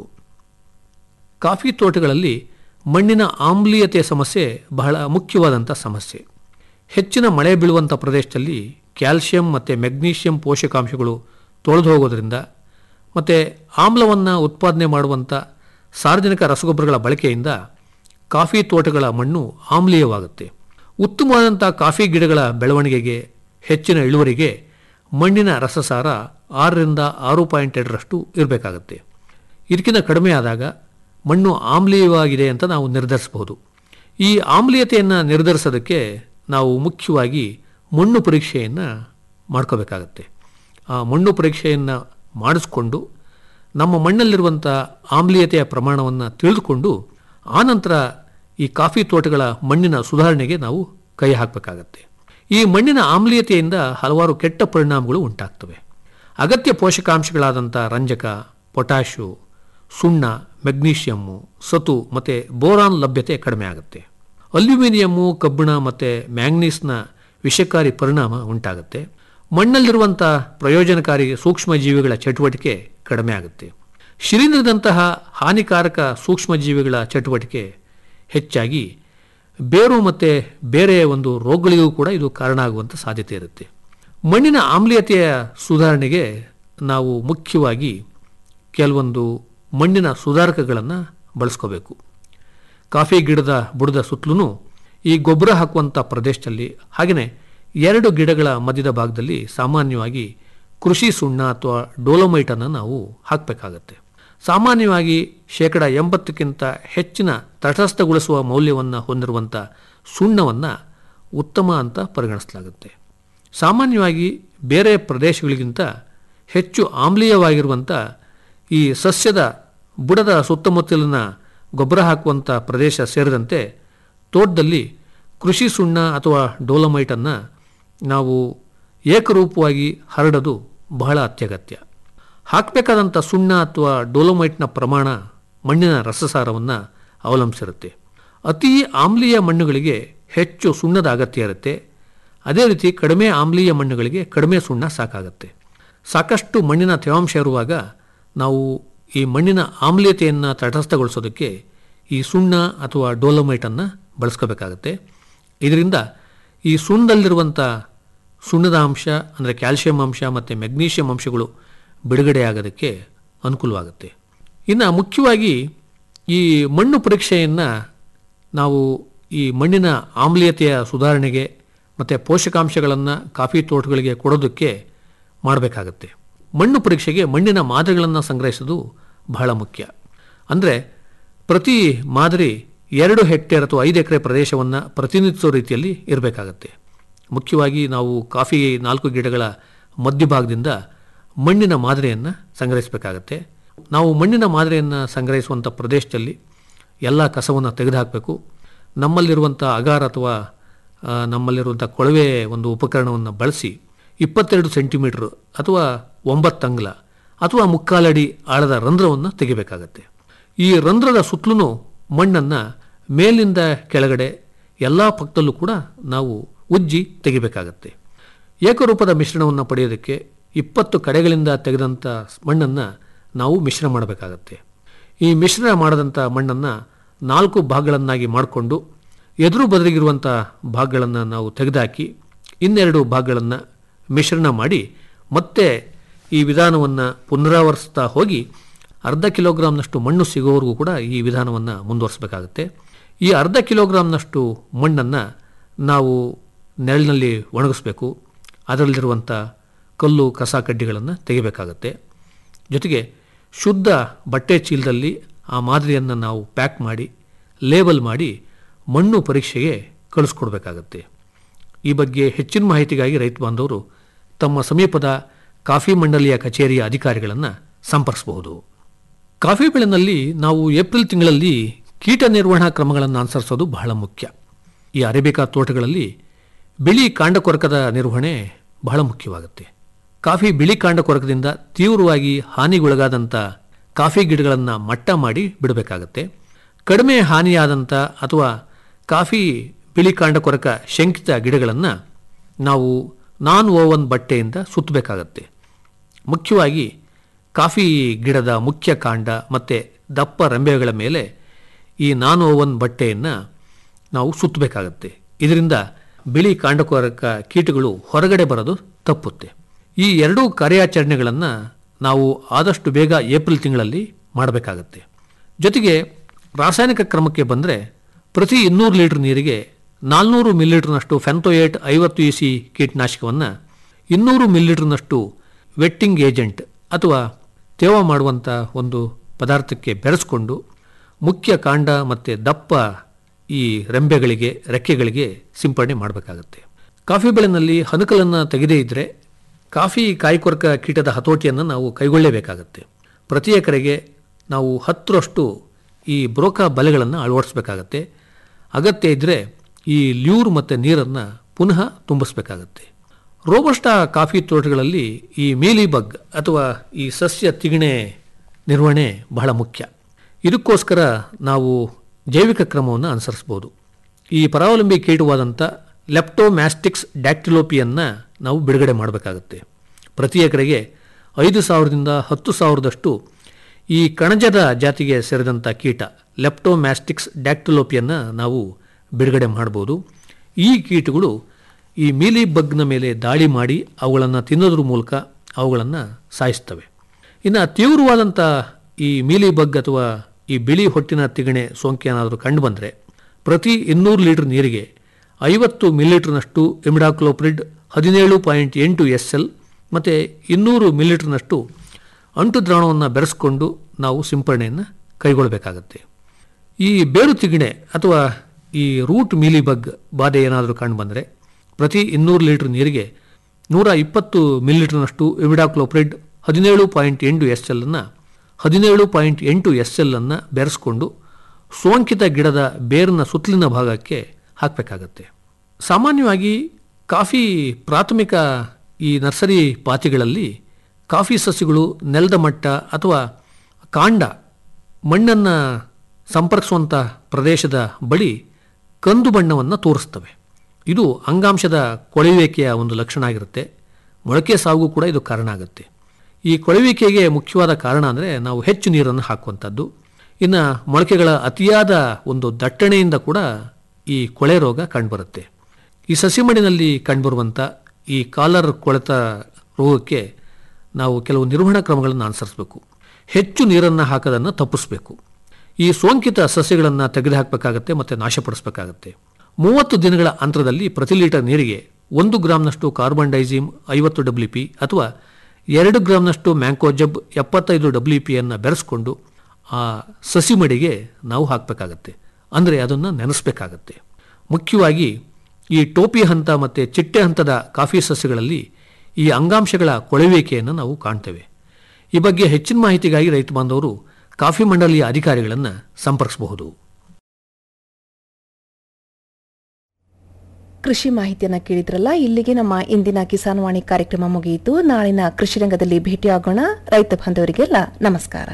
ಕಾಫಿ ತೋಟಗಳಲ್ಲಿ ಮಣ್ಣಿನ ಆಮ್ಲೀಯತೆ ಸಮಸ್ಯೆ ಬಹಳ ಮುಖ್ಯವಾದಂಥ ಸಮಸ್ಯೆ ಹೆಚ್ಚಿನ ಮಳೆ ಬೀಳುವಂಥ ಪ್ರದೇಶದಲ್ಲಿ ಕ್ಯಾಲ್ಸಿಯಂ ಮತ್ತು ಮೆಗ್ನೀಷಿಯಂ ಪೋಷಕಾಂಶಗಳು ತೊಳೆದು ಹೋಗೋದ್ರಿಂದ ಮತ್ತು ಆಮ್ಲವನ್ನು ಉತ್ಪಾದನೆ ಮಾಡುವಂಥ ಸಾರ್ವಜನಿಕ ರಸಗೊಬ್ಬರಗಳ ಬಳಕೆಯಿಂದ ಕಾಫಿ ತೋಟಗಳ ಮಣ್ಣು ಆಮ್ಲೀಯವಾಗುತ್ತೆ ಉತ್ತಮವಾದಂಥ ಕಾಫಿ ಗಿಡಗಳ ಬೆಳವಣಿಗೆಗೆ ಹೆಚ್ಚಿನ ಇಳುವರಿಗೆ ಮಣ್ಣಿನ ರಸಸಾರ ಆರರಿಂದ ಆರು ಪಾಯಿಂಟ್ ಎರಡರಷ್ಟು ಇರಬೇಕಾಗತ್ತೆ ಇದಕ್ಕಿಂತ ಕಡಿಮೆ ಆದಾಗ ಮಣ್ಣು ಆಮ್ಲೀಯವಾಗಿದೆ ಅಂತ ನಾವು ನಿರ್ಧರಿಸಬಹುದು ಈ ಆಮ್ಲೀಯತೆಯನ್ನು ನಿರ್ಧರಿಸೋದಕ್ಕೆ ನಾವು ಮುಖ್ಯವಾಗಿ ಮಣ್ಣು ಪರೀಕ್ಷೆಯನ್ನು ಮಾಡ್ಕೋಬೇಕಾಗತ್ತೆ ಆ ಮಣ್ಣು ಪರೀಕ್ಷೆಯನ್ನು ಮಾಡಿಸ್ಕೊಂಡು ನಮ್ಮ ಮಣ್ಣಲ್ಲಿರುವಂಥ ಆಮ್ಲೀಯತೆಯ ಪ್ರಮಾಣವನ್ನು ತಿಳಿದುಕೊಂಡು ಆನಂತರ ಈ ಕಾಫಿ ತೋಟಗಳ ಮಣ್ಣಿನ ಸುಧಾರಣೆಗೆ ನಾವು ಕೈ ಹಾಕಬೇಕಾಗತ್ತೆ ಈ ಮಣ್ಣಿನ ಆಮ್ಲೀಯತೆಯಿಂದ ಹಲವಾರು ಕೆಟ್ಟ ಪರಿಣಾಮಗಳು ಉಂಟಾಗ್ತವೆ ಅಗತ್ಯ ಪೋಷಕಾಂಶಗಳಾದಂಥ ರಂಜಕ ಪೊಟ್ಯಾಶು ಸುಣ್ಣ ಮೆಗ್ನೀಷಿಯಮ್ಮು ಸತು ಮತ್ತು ಬೋರಾನ್ ಲಭ್ಯತೆ ಕಡಿಮೆ ಆಗುತ್ತೆ ಅಲ್ಯೂಮಿನಿಯಮ್ಮು ಕಬ್ಬಿಣ ಮತ್ತು ಮ್ಯಾಂಗ್ನೀಸ್ನ ವಿಷಕಾರಿ ಪರಿಣಾಮ ಉಂಟಾಗುತ್ತೆ ಮಣ್ಣಲ್ಲಿರುವಂಥ ಪ್ರಯೋಜನಕಾರಿ ಸೂಕ್ಷ್ಮಜೀವಿಗಳ ಚಟುವಟಿಕೆ ಕಡಿಮೆ ಆಗುತ್ತೆ ಶಿಲೀಂಧ್ರದಂತಹ ಹಾನಿಕಾರಕ ಸೂಕ್ಷ್ಮಜೀವಿಗಳ ಚಟುವಟಿಕೆ ಹೆಚ್ಚಾಗಿ ಬೇರು ಮತ್ತು ಬೇರೆ ಒಂದು ರೋಗಗಳಿಗೂ ಕೂಡ ಇದು ಕಾರಣ ಆಗುವಂಥ ಸಾಧ್ಯತೆ ಇರುತ್ತೆ ಮಣ್ಣಿನ ಆಮ್ಲೀಯತೆಯ ಸುಧಾರಣೆಗೆ ನಾವು ಮುಖ್ಯವಾಗಿ ಕೆಲವೊಂದು ಮಣ್ಣಿನ ಸುಧಾರಕಗಳನ್ನು ಬಳಸ್ಕೋಬೇಕು ಕಾಫಿ ಗಿಡದ ಬುಡದ ಸುತ್ತಲೂ ಈ ಗೊಬ್ಬರ ಹಾಕುವಂಥ ಪ್ರದೇಶದಲ್ಲಿ ಹಾಗೆಯೇ ಎರಡು ಗಿಡಗಳ ಮಧ್ಯದ ಭಾಗದಲ್ಲಿ ಸಾಮಾನ್ಯವಾಗಿ ಕೃಷಿ ಸುಣ್ಣ ಅಥವಾ ಡೋಲೋಮೈಟನ್ನು ನಾವು ಹಾಕಬೇಕಾಗತ್ತೆ ಸಾಮಾನ್ಯವಾಗಿ ಶೇಕಡ ಎಂಬತ್ತಕ್ಕಿಂತ ಹೆಚ್ಚಿನ ತಟಸ್ಥಗೊಳಿಸುವ ಮೌಲ್ಯವನ್ನು ಹೊಂದಿರುವಂಥ ಸುಣ್ಣವನ್ನು ಉತ್ತಮ ಅಂತ ಪರಿಗಣಿಸಲಾಗುತ್ತೆ ಸಾಮಾನ್ಯವಾಗಿ ಬೇರೆ ಪ್ರದೇಶಗಳಿಗಿಂತ ಹೆಚ್ಚು ಆಮ್ಲೀಯವಾಗಿರುವಂಥ ಈ ಸಸ್ಯದ ಬುಡದ ಸುತ್ತಮುತ್ತಲಿನ ಗೊಬ್ಬರ ಹಾಕುವಂಥ ಪ್ರದೇಶ ಸೇರಿದಂತೆ ತೋಟದಲ್ಲಿ ಕೃಷಿ ಸುಣ್ಣ ಅಥವಾ ಡೋಲಮೈಟನ್ನು ನಾವು ಏಕರೂಪವಾಗಿ ಹರಡೋದು ಬಹಳ ಅತ್ಯಗತ್ಯ ಹಾಕಬೇಕಾದಂಥ ಸುಣ್ಣ ಅಥವಾ ಡೋಲೋಮೈಟ್ನ ಪ್ರಮಾಣ ಮಣ್ಣಿನ ರಸಸಾರವನ್ನು ಅವಲಂಬಿಸಿರುತ್ತೆ ಅತಿ ಆಮ್ಲೀಯ ಮಣ್ಣುಗಳಿಗೆ ಹೆಚ್ಚು ಸುಣ್ಣದ ಅಗತ್ಯ ಇರುತ್ತೆ ಅದೇ ರೀತಿ ಕಡಿಮೆ ಆಮ್ಲೀಯ ಮಣ್ಣುಗಳಿಗೆ ಕಡಿಮೆ ಸುಣ್ಣ ಸಾಕಾಗುತ್ತೆ ಸಾಕಷ್ಟು ಮಣ್ಣಿನ ತೇವಾಂಶ ಇರುವಾಗ ನಾವು ಈ ಮಣ್ಣಿನ ಆಮ್ಲೀಯತೆಯನ್ನು ತಟಸ್ಥಗೊಳಿಸೋದಕ್ಕೆ ಈ ಸುಣ್ಣ ಅಥವಾ ಡೋಲೋಮೈಟನ್ನು ಬಳಸ್ಕೋಬೇಕಾಗತ್ತೆ ಇದರಿಂದ ಈ ಸುಣ್ಣದಲ್ಲಿರುವಂಥ ಸುಣ್ಣದ ಅಂಶ ಅಂದರೆ ಕ್ಯಾಲ್ಸಿಯಂ ಅಂಶ ಮತ್ತು ಮೆಗ್ನೀಷಿಯಂ ಅಂಶಗಳು ಬಿಡುಗಡೆ ಆಗೋದಕ್ಕೆ ಅನುಕೂಲವಾಗುತ್ತೆ ಇನ್ನು ಮುಖ್ಯವಾಗಿ ಈ ಮಣ್ಣು ಪರೀಕ್ಷೆಯನ್ನು ನಾವು ಈ ಮಣ್ಣಿನ ಆಮ್ಲೀಯತೆಯ ಸುಧಾರಣೆಗೆ ಮತ್ತು ಪೋಷಕಾಂಶಗಳನ್ನು ಕಾಫಿ ತೋಟಗಳಿಗೆ ಕೊಡೋದಕ್ಕೆ ಮಾಡಬೇಕಾಗತ್ತೆ ಮಣ್ಣು ಪರೀಕ್ಷೆಗೆ ಮಣ್ಣಿನ ಮಾದರಿಗಳನ್ನು ಸಂಗ್ರಹಿಸೋದು ಬಹಳ ಮುಖ್ಯ ಅಂದರೆ ಪ್ರತಿ ಮಾದರಿ ಎರಡು ಹೆಕ್ಟೇರ್ ಅಥವಾ ಐದು ಎಕರೆ ಪ್ರದೇಶವನ್ನು ಪ್ರತಿನಿಧಿಸೋ ರೀತಿಯಲ್ಲಿ ಇರಬೇಕಾಗತ್ತೆ ಮುಖ್ಯವಾಗಿ ನಾವು ಕಾಫಿ ನಾಲ್ಕು ಗಿಡಗಳ ಮಧ್ಯಭಾಗದಿಂದ ಮಣ್ಣಿನ ಮಾದರಿಯನ್ನು ಸಂಗ್ರಹಿಸಬೇಕಾಗತ್ತೆ ನಾವು ಮಣ್ಣಿನ ಮಾದರಿಯನ್ನು ಸಂಗ್ರಹಿಸುವಂಥ ಪ್ರದೇಶದಲ್ಲಿ ಎಲ್ಲ ಕಸವನ್ನು ತೆಗೆದುಹಾಕಬೇಕು ನಮ್ಮಲ್ಲಿರುವಂಥ ಅಗಾರ ಅಥವಾ ಆ, ನಮ್ಮಲ್ಲಿರುವಂಥ ಕೊಳವೆ ಒಂದು ಉಪಕರಣವನ್ನು ಬಳಸಿ ಇಪ್ಪತ್ತೆರಡು ಸೆಂಟಿಮೀಟ್ರ್ ಅಥವಾ ಒಂಬತ್ತು ಅಂಗ್ಲ ಅಥವಾ ಮುಕ್ಕಾಲಡಿ ಆಳದ ರಂಧ್ರವನ್ನು ತೆಗಿಬೇಕಾಗತ್ತೆ ಈ ರಂಧ್ರದ ಸುತ್ತಲೂ ಮಣ್ಣನ್ನು ಮೇಲಿಂದ ಕೆಳಗಡೆ ಎಲ್ಲ ಪಕ್ಕದಲ್ಲೂ ಕೂಡ ನಾವು ಉಜ್ಜಿ ತೆಗಿಬೇಕಾಗತ್ತೆ ಏಕರೂಪದ ಮಿಶ್ರಣವನ್ನು ಪಡೆಯೋದಕ್ಕೆ ಇಪ್ಪತ್ತು ಕಡೆಗಳಿಂದ ತೆಗೆದಂಥ ಮಣ್ಣನ್ನು ನಾವು ಮಿಶ್ರಣ ಮಾಡಬೇಕಾಗತ್ತೆ ಈ ಮಿಶ್ರಣ ಮಾಡದಂಥ ಮಣ್ಣನ್ನು ನಾಲ್ಕು ಭಾಗಗಳನ್ನಾಗಿ ಮಾಡಿಕೊಂಡು ಎದುರು ಬದಲಿಗಿರುವಂಥ ಭಾಗಗಳನ್ನು ನಾವು ತೆಗೆದುಹಾಕಿ ಇನ್ನೆರಡು ಭಾಗಗಳನ್ನು ಮಿಶ್ರಣ ಮಾಡಿ ಮತ್ತೆ ಈ ವಿಧಾನವನ್ನು ಪುನರಾವರ್ತಿಸ್ತಾ ಹೋಗಿ ಅರ್ಧ ಕಿಲೋಗ್ರಾಮ್ನಷ್ಟು ಮಣ್ಣು ಸಿಗೋವರೆಗೂ ಕೂಡ ಈ ವಿಧಾನವನ್ನು ಮುಂದುವರಿಸಬೇಕಾಗತ್ತೆ ಈ ಅರ್ಧ ಕಿಲೋಗ್ರಾಮ್ನಷ್ಟು ಮಣ್ಣನ್ನು ನಾವು ನೆರಳಿನಲ್ಲಿ ಒಣಗಿಸ್ಬೇಕು ಅದರಲ್ಲಿರುವಂಥ ಕಲ್ಲು ಕಸ ಕಡ್ಡಿಗಳನ್ನು ತೆಗಿಬೇಕಾಗತ್ತೆ ಜೊತೆಗೆ ಶುದ್ಧ ಬಟ್ಟೆ ಚೀಲದಲ್ಲಿ ಆ ಮಾದರಿಯನ್ನು ನಾವು ಪ್ಯಾಕ್ ಮಾಡಿ ಲೇಬಲ್ ಮಾಡಿ ಮಣ್ಣು ಪರೀಕ್ಷೆಗೆ ಕಳಿಸ್ಕೊಡ್ಬೇಕಾಗತ್ತೆ ಈ ಬಗ್ಗೆ ಹೆಚ್ಚಿನ ಮಾಹಿತಿಗಾಗಿ ರೈತ ಬಾಂಧವರು ತಮ್ಮ ಸಮೀಪದ ಕಾಫಿ ಮಂಡಳಿಯ ಕಚೇರಿಯ ಅಧಿಕಾರಿಗಳನ್ನು ಸಂಪರ್ಕಿಸಬಹುದು ಕಾಫಿ ಬೆಳೆನಲ್ಲಿ ನಾವು ಏಪ್ರಿಲ್ ತಿಂಗಳಲ್ಲಿ ಕೀಟ ನಿರ್ವಹಣಾ ಕ್ರಮಗಳನ್ನು ಅನುಸರಿಸೋದು ಬಹಳ ಮುಖ್ಯ ಈ ಅರೇಬಿಕಾ ತೋಟಗಳಲ್ಲಿ ಬಿಳಿ ಕಾಂಡಕೊರಕದ ನಿರ್ವಹಣೆ ಬಹಳ ಮುಖ್ಯವಾಗುತ್ತೆ ಕಾಫಿ ಬಿಳಿ ಕಾಂಡಕೊರಕದಿಂದ ತೀವ್ರವಾಗಿ ಹಾನಿಗೊಳಗಾದಂಥ ಕಾಫಿ ಗಿಡಗಳನ್ನು ಮಟ್ಟ ಮಾಡಿ ಬಿಡಬೇಕಾಗತ್ತೆ ಕಡಿಮೆ ಹಾನಿಯಾದಂಥ ಅಥವಾ ಕಾಫಿ ಬಿಳಿ ಕಾಂಡಕೊರಕ ಶಂಕಿತ ಗಿಡಗಳನ್ನು ನಾವು ನಾನ್ ಓವನ್ ಬಟ್ಟೆಯಿಂದ ಸುತ್ತಬೇಕಾಗತ್ತೆ ಮುಖ್ಯವಾಗಿ ಕಾಫಿ ಗಿಡದ ಮುಖ್ಯ ಕಾಂಡ ಮತ್ತು ದಪ್ಪ ರೆಂಬೆಗಳ ಮೇಲೆ ಈ ನಾನ್ ಓವನ್ ಬಟ್ಟೆಯನ್ನು ನಾವು ಸುತ್ತಬೇಕಾಗತ್ತೆ ಇದರಿಂದ ಬಿಳಿ ಕಾಂಡಕೊರಕ ಕೀಟಗಳು ಹೊರಗಡೆ ಬರೋದು ತಪ್ಪುತ್ತೆ ಈ ಎರಡೂ ಕಾರ್ಯಾಚರಣೆಗಳನ್ನು ನಾವು ಆದಷ್ಟು ಬೇಗ ಏಪ್ರಿಲ್ ತಿಂಗಳಲ್ಲಿ ಮಾಡಬೇಕಾಗತ್ತೆ ಜೊತೆಗೆ ರಾಸಾಯನಿಕ ಕ್ರಮಕ್ಕೆ ಬಂದರೆ ಪ್ರತಿ ಇನ್ನೂರು ಲೀಟರ್ ನೀರಿಗೆ ನಾಲ್ನೂರು ಮಿಲಿಲೀಟರ್ನಷ್ಟು ಫೆಂತೋಯೇಟ್ ಐವತ್ತು ಇ ಸಿ ಕೀಟನಾಶಕವನ್ನು ಇನ್ನೂರು ಮಿಲಿಲೀಟರ್ನಷ್ಟು ವೆಟ್ಟಿಂಗ್ ಏಜೆಂಟ್ ಅಥವಾ ತೇವ ಮಾಡುವಂಥ ಒಂದು ಪದಾರ್ಥಕ್ಕೆ ಬೆರೆಸ್ಕೊಂಡು ಮುಖ್ಯ ಕಾಂಡ ಮತ್ತು ದಪ್ಪ ಈ ರೆಂಬೆಗಳಿಗೆ ರೆಕ್ಕೆಗಳಿಗೆ ಸಿಂಪಡಣೆ ಮಾಡಬೇಕಾಗತ್ತೆ ಕಾಫಿ ಬೆಳೆನಲ್ಲಿ ಹನುಕಲನ್ನು ತೆಗೆದೇ ಇದ್ದರೆ ಕಾಫಿ ಕಾಯಿಕೊರಕ ಕೀಟದ ಹತೋಟಿಯನ್ನು ನಾವು ಕೈಗೊಳ್ಳಲೇಬೇಕಾಗತ್ತೆ ಪ್ರತಿ ಎಕರೆಗೆ ನಾವು ಹತ್ತರಷ್ಟು ಈ ಬ್ರೋಕಾ ಬಲೆಗಳನ್ನು ಅಳವಡಿಸಬೇಕಾಗತ್ತೆ ಅಗತ್ಯ ಇದ್ದರೆ ಈ ಲ್ಯೂರ್ ಮತ್ತು ನೀರನ್ನು ಪುನಃ ತುಂಬಿಸ್ಬೇಕಾಗತ್ತೆ ರೋಬಸ್ಟಾ ಕಾಫಿ ತೋಟಗಳಲ್ಲಿ ಈ ಮೇಲಿ ಬಗ್ ಅಥವಾ ಈ ಸಸ್ಯ ತಿಗಣೆ ನಿರ್ವಹಣೆ ಬಹಳ ಮುಖ್ಯ ಇದಕ್ಕೋಸ್ಕರ ನಾವು ಜೈವಿಕ ಕ್ರಮವನ್ನು ಅನುಸರಿಸ್ಬೋದು ಈ ಪರಾವಲಂಬಿ ಕೀಟವಾದಂಥ ಲೆಪ್ಟೋಮ್ಯಾಸ್ಟಿಕ್ಸ್ ಡ್ಯಾಕ್ಟಿಲೋಪಿಯನ್ನು ನಾವು ಬಿಡುಗಡೆ ಮಾಡಬೇಕಾಗತ್ತೆ ಪ್ರತಿ ಎಕರೆಗೆ ಐದು ಸಾವಿರದಿಂದ ಹತ್ತು ಸಾವಿರದಷ್ಟು ಈ ಕಣಜದ ಜಾತಿಗೆ ಸೇರಿದಂಥ ಕೀಟ ಲೆಪ್ಟೋಮ್ಯಾಸ್ಟಿಕ್ಸ್ ಡ್ಯಾಕ್ಟಿಲೋಪಿಯನ್ನು ನಾವು ಬಿಡುಗಡೆ ಮಾಡ್ಬೋದು ಈ ಕೀಟಗಳು ಈ ಮೀಲಿ ಬಗ್ನ ಮೇಲೆ ದಾಳಿ ಮಾಡಿ ಅವುಗಳನ್ನು ತಿನ್ನೋದ್ರ ಮೂಲಕ ಅವುಗಳನ್ನು ಸಾಯಿಸ್ತವೆ ಇನ್ನು ತೀವ್ರವಾದಂಥ ಈ ಮೀಲಿ ಬಗ್ ಅಥವಾ ಈ ಬಿಳಿ ಹೊಟ್ಟಿನ ತಿಗಣೆ ಸೋಂಕು ಏನಾದರೂ ಕಂಡುಬಂದರೆ ಪ್ರತಿ ಇನ್ನೂರು ಲೀಟರ್ ನೀರಿಗೆ ಐವತ್ತು ಮಿಲಿಲೀಟರ್ನಷ್ಟು ಇಮಿಡಾಕ್ಲೋಪ್ರಿಡ್ ಹದಿನೇಳು ಪಾಯಿಂಟ್ ಎಂಟು ಎಸ್ ಎಲ್ ಮತ್ತು ಇನ್ನೂರು ಮಿಲಿಲೀಟರ್ನಷ್ಟು ಅಂಟು ದ್ರಾವಣವನ್ನು ಬೆರೆಸ್ಕೊಂಡು ನಾವು ಸಿಂಪರಣೆಯನ್ನು ಕೈಗೊಳ್ಳಬೇಕಾಗತ್ತೆ ಈ ಬೇರು ತಿಗಣೆ ಅಥವಾ ಈ ರೂಟ್ ಮೀಲಿಬಗ್ ಬಾಧೆ ಏನಾದರೂ ಕಂಡುಬಂದರೆ ಪ್ರತಿ ಇನ್ನೂರು ಲೀಟರ್ ನೀರಿಗೆ ನೂರ ಇಪ್ಪತ್ತು ಮಿಲಿಲೀಟರ್ನಷ್ಟು ಇಮಿಡಾಕ್ಲೋಪ್ರಿಡ್ ಹದಿನೇಳು ಪಾಯಿಂಟ್ ಎಂಟು ಎಸ್ ಎಲ್ಲನ್ನು ಹದಿನೇಳು ಪಾಯಿಂಟ್ ಎಂಟು ಎಸ್ ಎಲ್ಲನ್ನು ಬೆರೆಸ್ಕೊಂಡು ಸೋಂಕಿತ ಗಿಡದ ಬೇರಿನ ಸುತ್ತಲಿನ ಭಾಗಕ್ಕೆ ಹಾಕಬೇಕಾಗತ್ತೆ ಸಾಮಾನ್ಯವಾಗಿ ಕಾಫಿ ಪ್ರಾಥಮಿಕ ಈ ನರ್ಸರಿ ಪಾತಿಗಳಲ್ಲಿ ಕಾಫಿ ಸಸ್ಯಗಳು ನೆಲದ ಮಟ್ಟ ಅಥವಾ ಕಾಂಡ ಮಣ್ಣನ್ನು ಸಂಪರ್ಕಿಸುವಂಥ ಪ್ರದೇಶದ ಬಳಿ ಕಂದು ಬಣ್ಣವನ್ನು ತೋರಿಸ್ತವೆ ಇದು ಅಂಗಾಂಶದ ಕೊಳೆಯುವಿಕೆಯ ಒಂದು ಲಕ್ಷಣ ಆಗಿರುತ್ತೆ ಮೊಳಕೆ ಸಾವು ಕೂಡ ಇದು ಕಾರಣ ಆಗುತ್ತೆ ಈ ಕೊಳೆಯುವಿಕೆಗೆ ಮುಖ್ಯವಾದ ಕಾರಣ ಅಂದರೆ ನಾವು ಹೆಚ್ಚು ನೀರನ್ನು ಹಾಕುವಂಥದ್ದು ಇನ್ನು ಮೊಳಕೆಗಳ ಅತಿಯಾದ ಒಂದು ದಟ್ಟಣೆಯಿಂದ ಕೂಡ ಈ ಕೊಳೆ ರೋಗ ಕಂಡುಬರುತ್ತೆ ಈ ಸಸಿಮಡಿನಲ್ಲಿ ಕಂಡುಬರುವಂಥ ಈ ಕಾಲರ್ ಕೊಳೆತ ರೋಗಕ್ಕೆ ನಾವು ಕೆಲವು ನಿರ್ವಹಣಾ ಕ್ರಮಗಳನ್ನು ಅನುಸರಿಸಬೇಕು ಹೆಚ್ಚು ನೀರನ್ನು ಹಾಕೋದನ್ನು ತಪ್ಪಿಸಬೇಕು ಈ ಸೋಂಕಿತ ಸಸ್ಯಗಳನ್ನು ತೆಗೆದುಹಾಕಬೇಕಾಗತ್ತೆ ಮತ್ತು ನಾಶಪಡಿಸಬೇಕಾಗತ್ತೆ ಮೂವತ್ತು ದಿನಗಳ ಅಂತರದಲ್ಲಿ ಪ್ರತಿ ಲೀಟರ್ ನೀರಿಗೆ ಒಂದು ಗ್ರಾಮ್ನಷ್ಟು ಕಾರ್ಬನ್ ಡೈಸಿಮ್ ಐವತ್ತು ಡಬ್ಲ್ಯೂ ಪಿ ಅಥವಾ ಎರಡು ಗ್ರಾಮ್ನಷ್ಟು ಮ್ಯಾಂಕೋಜಬ್ ಎಪ್ಪತ್ತೈದು ಡಬ್ಲ್ಯೂ ಪಿಯನ್ನು ಬೆರೆಸ್ಕೊಂಡು ಆ ಸಸಿ ಮಡಿಗೆ ನಾವು ಹಾಕಬೇಕಾಗತ್ತೆ ಅಂದರೆ ಅದನ್ನು ನೆನೆಸಬೇಕಾಗತ್ತೆ ಮುಖ್ಯವಾಗಿ ಈ ಟೋಪಿ ಹಂತ ಮತ್ತು ಚಿಟ್ಟೆ ಹಂತದ ಕಾಫಿ ಸಸ್ಯಗಳಲ್ಲಿ ಈ ಅಂಗಾಂಶಗಳ ಕೊಳೆಯುವಿಕೆಯನ್ನು ನಾವು ಕಾಣ್ತೇವೆ ಈ ಬಗ್ಗೆ ಹೆಚ್ಚಿನ ಮಾಹಿತಿಗಾಗಿ ರೈತ ಬಾಂಧವರು ಕಾಫಿ ಮಂಡಳಿಯ ಅಧಿಕಾರಿಗಳನ್ನು ಸಂಪರ್ಕಿಸಬಹುದು ಕೃಷಿ ಮಾಹಿತಿಯನ್ನ ಕೇಳಿದ್ರಲ್ಲ ಇಲ್ಲಿಗೆ ನಮ್ಮ ಇಂದಿನ ಕಿಸಾನ್ ವಾಣಿ ಕಾರ್ಯಕ್ರಮ ಮುಗಿಯಿತು ನಾಳಿನ ಕೃಷಿ ರಂಗದಲ್ಲಿ ಭೇಟಿಯಾಗೋಣ ರೈತ ಬಾಂಧವರಿಗೆಲ್ಲ ನಮಸ್ಕಾರ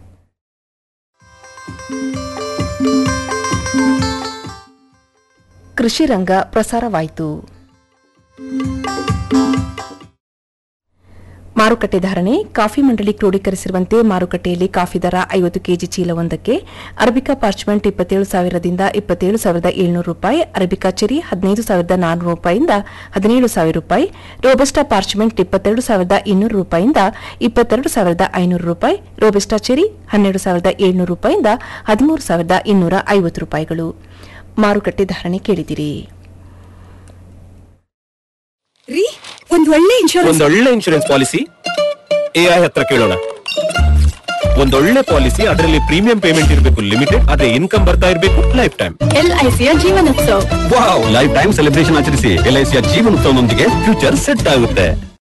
ಕೃಷಿ ರಂಗ ಪ್ರಸಾರವಾಯಿತು ಮಾರುಕಟ್ಟೆ ಧಾರಣೆ ಕಾಫಿ ಮಂಡಳಿ ಕ್ರೋಢೀಕರಿಸಿರುವಂತೆ ಮಾರುಕಟ್ಟೆಯಲ್ಲಿ ಕಾಫಿ ದರ ಐವತ್ತು ಕೆಜಿ ಚೀಲವೊಂದಕ್ಕೆ ಅರಬಿಕಾ ಪಾರ್ಚ್ಮೆಂಟ್ ಇಪ್ಪತ್ತೇಳು ಸಾವಿರದಿಂದ ಇಪ್ಪತ್ತೇಳು ಸಾವಿರದ ಏಳ್ನೂರು ರೂಪಾಯಿ ಅರಬಿಕಾ ಚೆರಿ ಹದಿನೈದು ಸಾವಿರದ ನಾನ್ನೂರು ರೂಪಾಯಿಯಿಂದ ಹದಿನೇಳು ಸಾವಿರ ರೂಪಾಯಿ ರೋಬಸ್ಟಾ ಪಾರ್ಚ್ಮೆಂಟ್ ಇಪ್ಪತ್ತೆರಡು ಸಾವಿರದ ಇನ್ನೂರು ರೂಪಾಯಿಯಿಂದ ಇಪ್ಪತ್ತೆರಡು ಸಾವಿರದ ಐನೂರು ರೂಪಾಯಿ ರೋಬಸ್ಟಾ ಚೆರಿ ಹನ್ನೆರಡು ಸಾವಿರದ ಏಳ್ನೂರು ರೂಪಾಯಿಯಿಂದ ಹದಿಮೂರು ಸಾವಿರದ ಇನ್ನೂರ ಐವತ್ತು ರೂಪಾಯಿಗಳು ಮಾರುಕಟ್ಟೆ ಧಾರಣೆ ಕೇಳಿದಿರಿ ರೀ ಒಂದ್ ಒಳ್ಳೆ ಇನ್ಶೂರೆನ್ಸ್ ಒಂದೊಳ್ಳೆ ಇನ್ಶೂರೆನ್ಸ್ ಪಾಲಿಸಿ ಎಐ ಹತ್ರ ಕೇಳೋಣ ಒಂದೊಳ್ಳೆ ಪಾಲಿಸಿ ಅದರಲ್ಲಿ ಪ್ರೀಮಿಯಂ ಪೇಮೆಂಟ್ ಇರಬೇಕು ಲಿಮಿಟೆಡ್ ಅದೇ ಇನ್ಕಮ್ ಬರ್ತಾ ಇರಬೇಕು ಲೈಫ್ ಟೈಮ್ ಎಲ್ಐಸಿಯ Jeevanotsav wow lifetime celebration ಆಚರಿಸಿ ಎಲ್ಐಸಿಯ ಜೀವನೋತ್ಸವದೊಂದಿಗೆ ಫ್ಯೂಚರ್ ಸೆಟ್ ಆಗುತ್ತೆ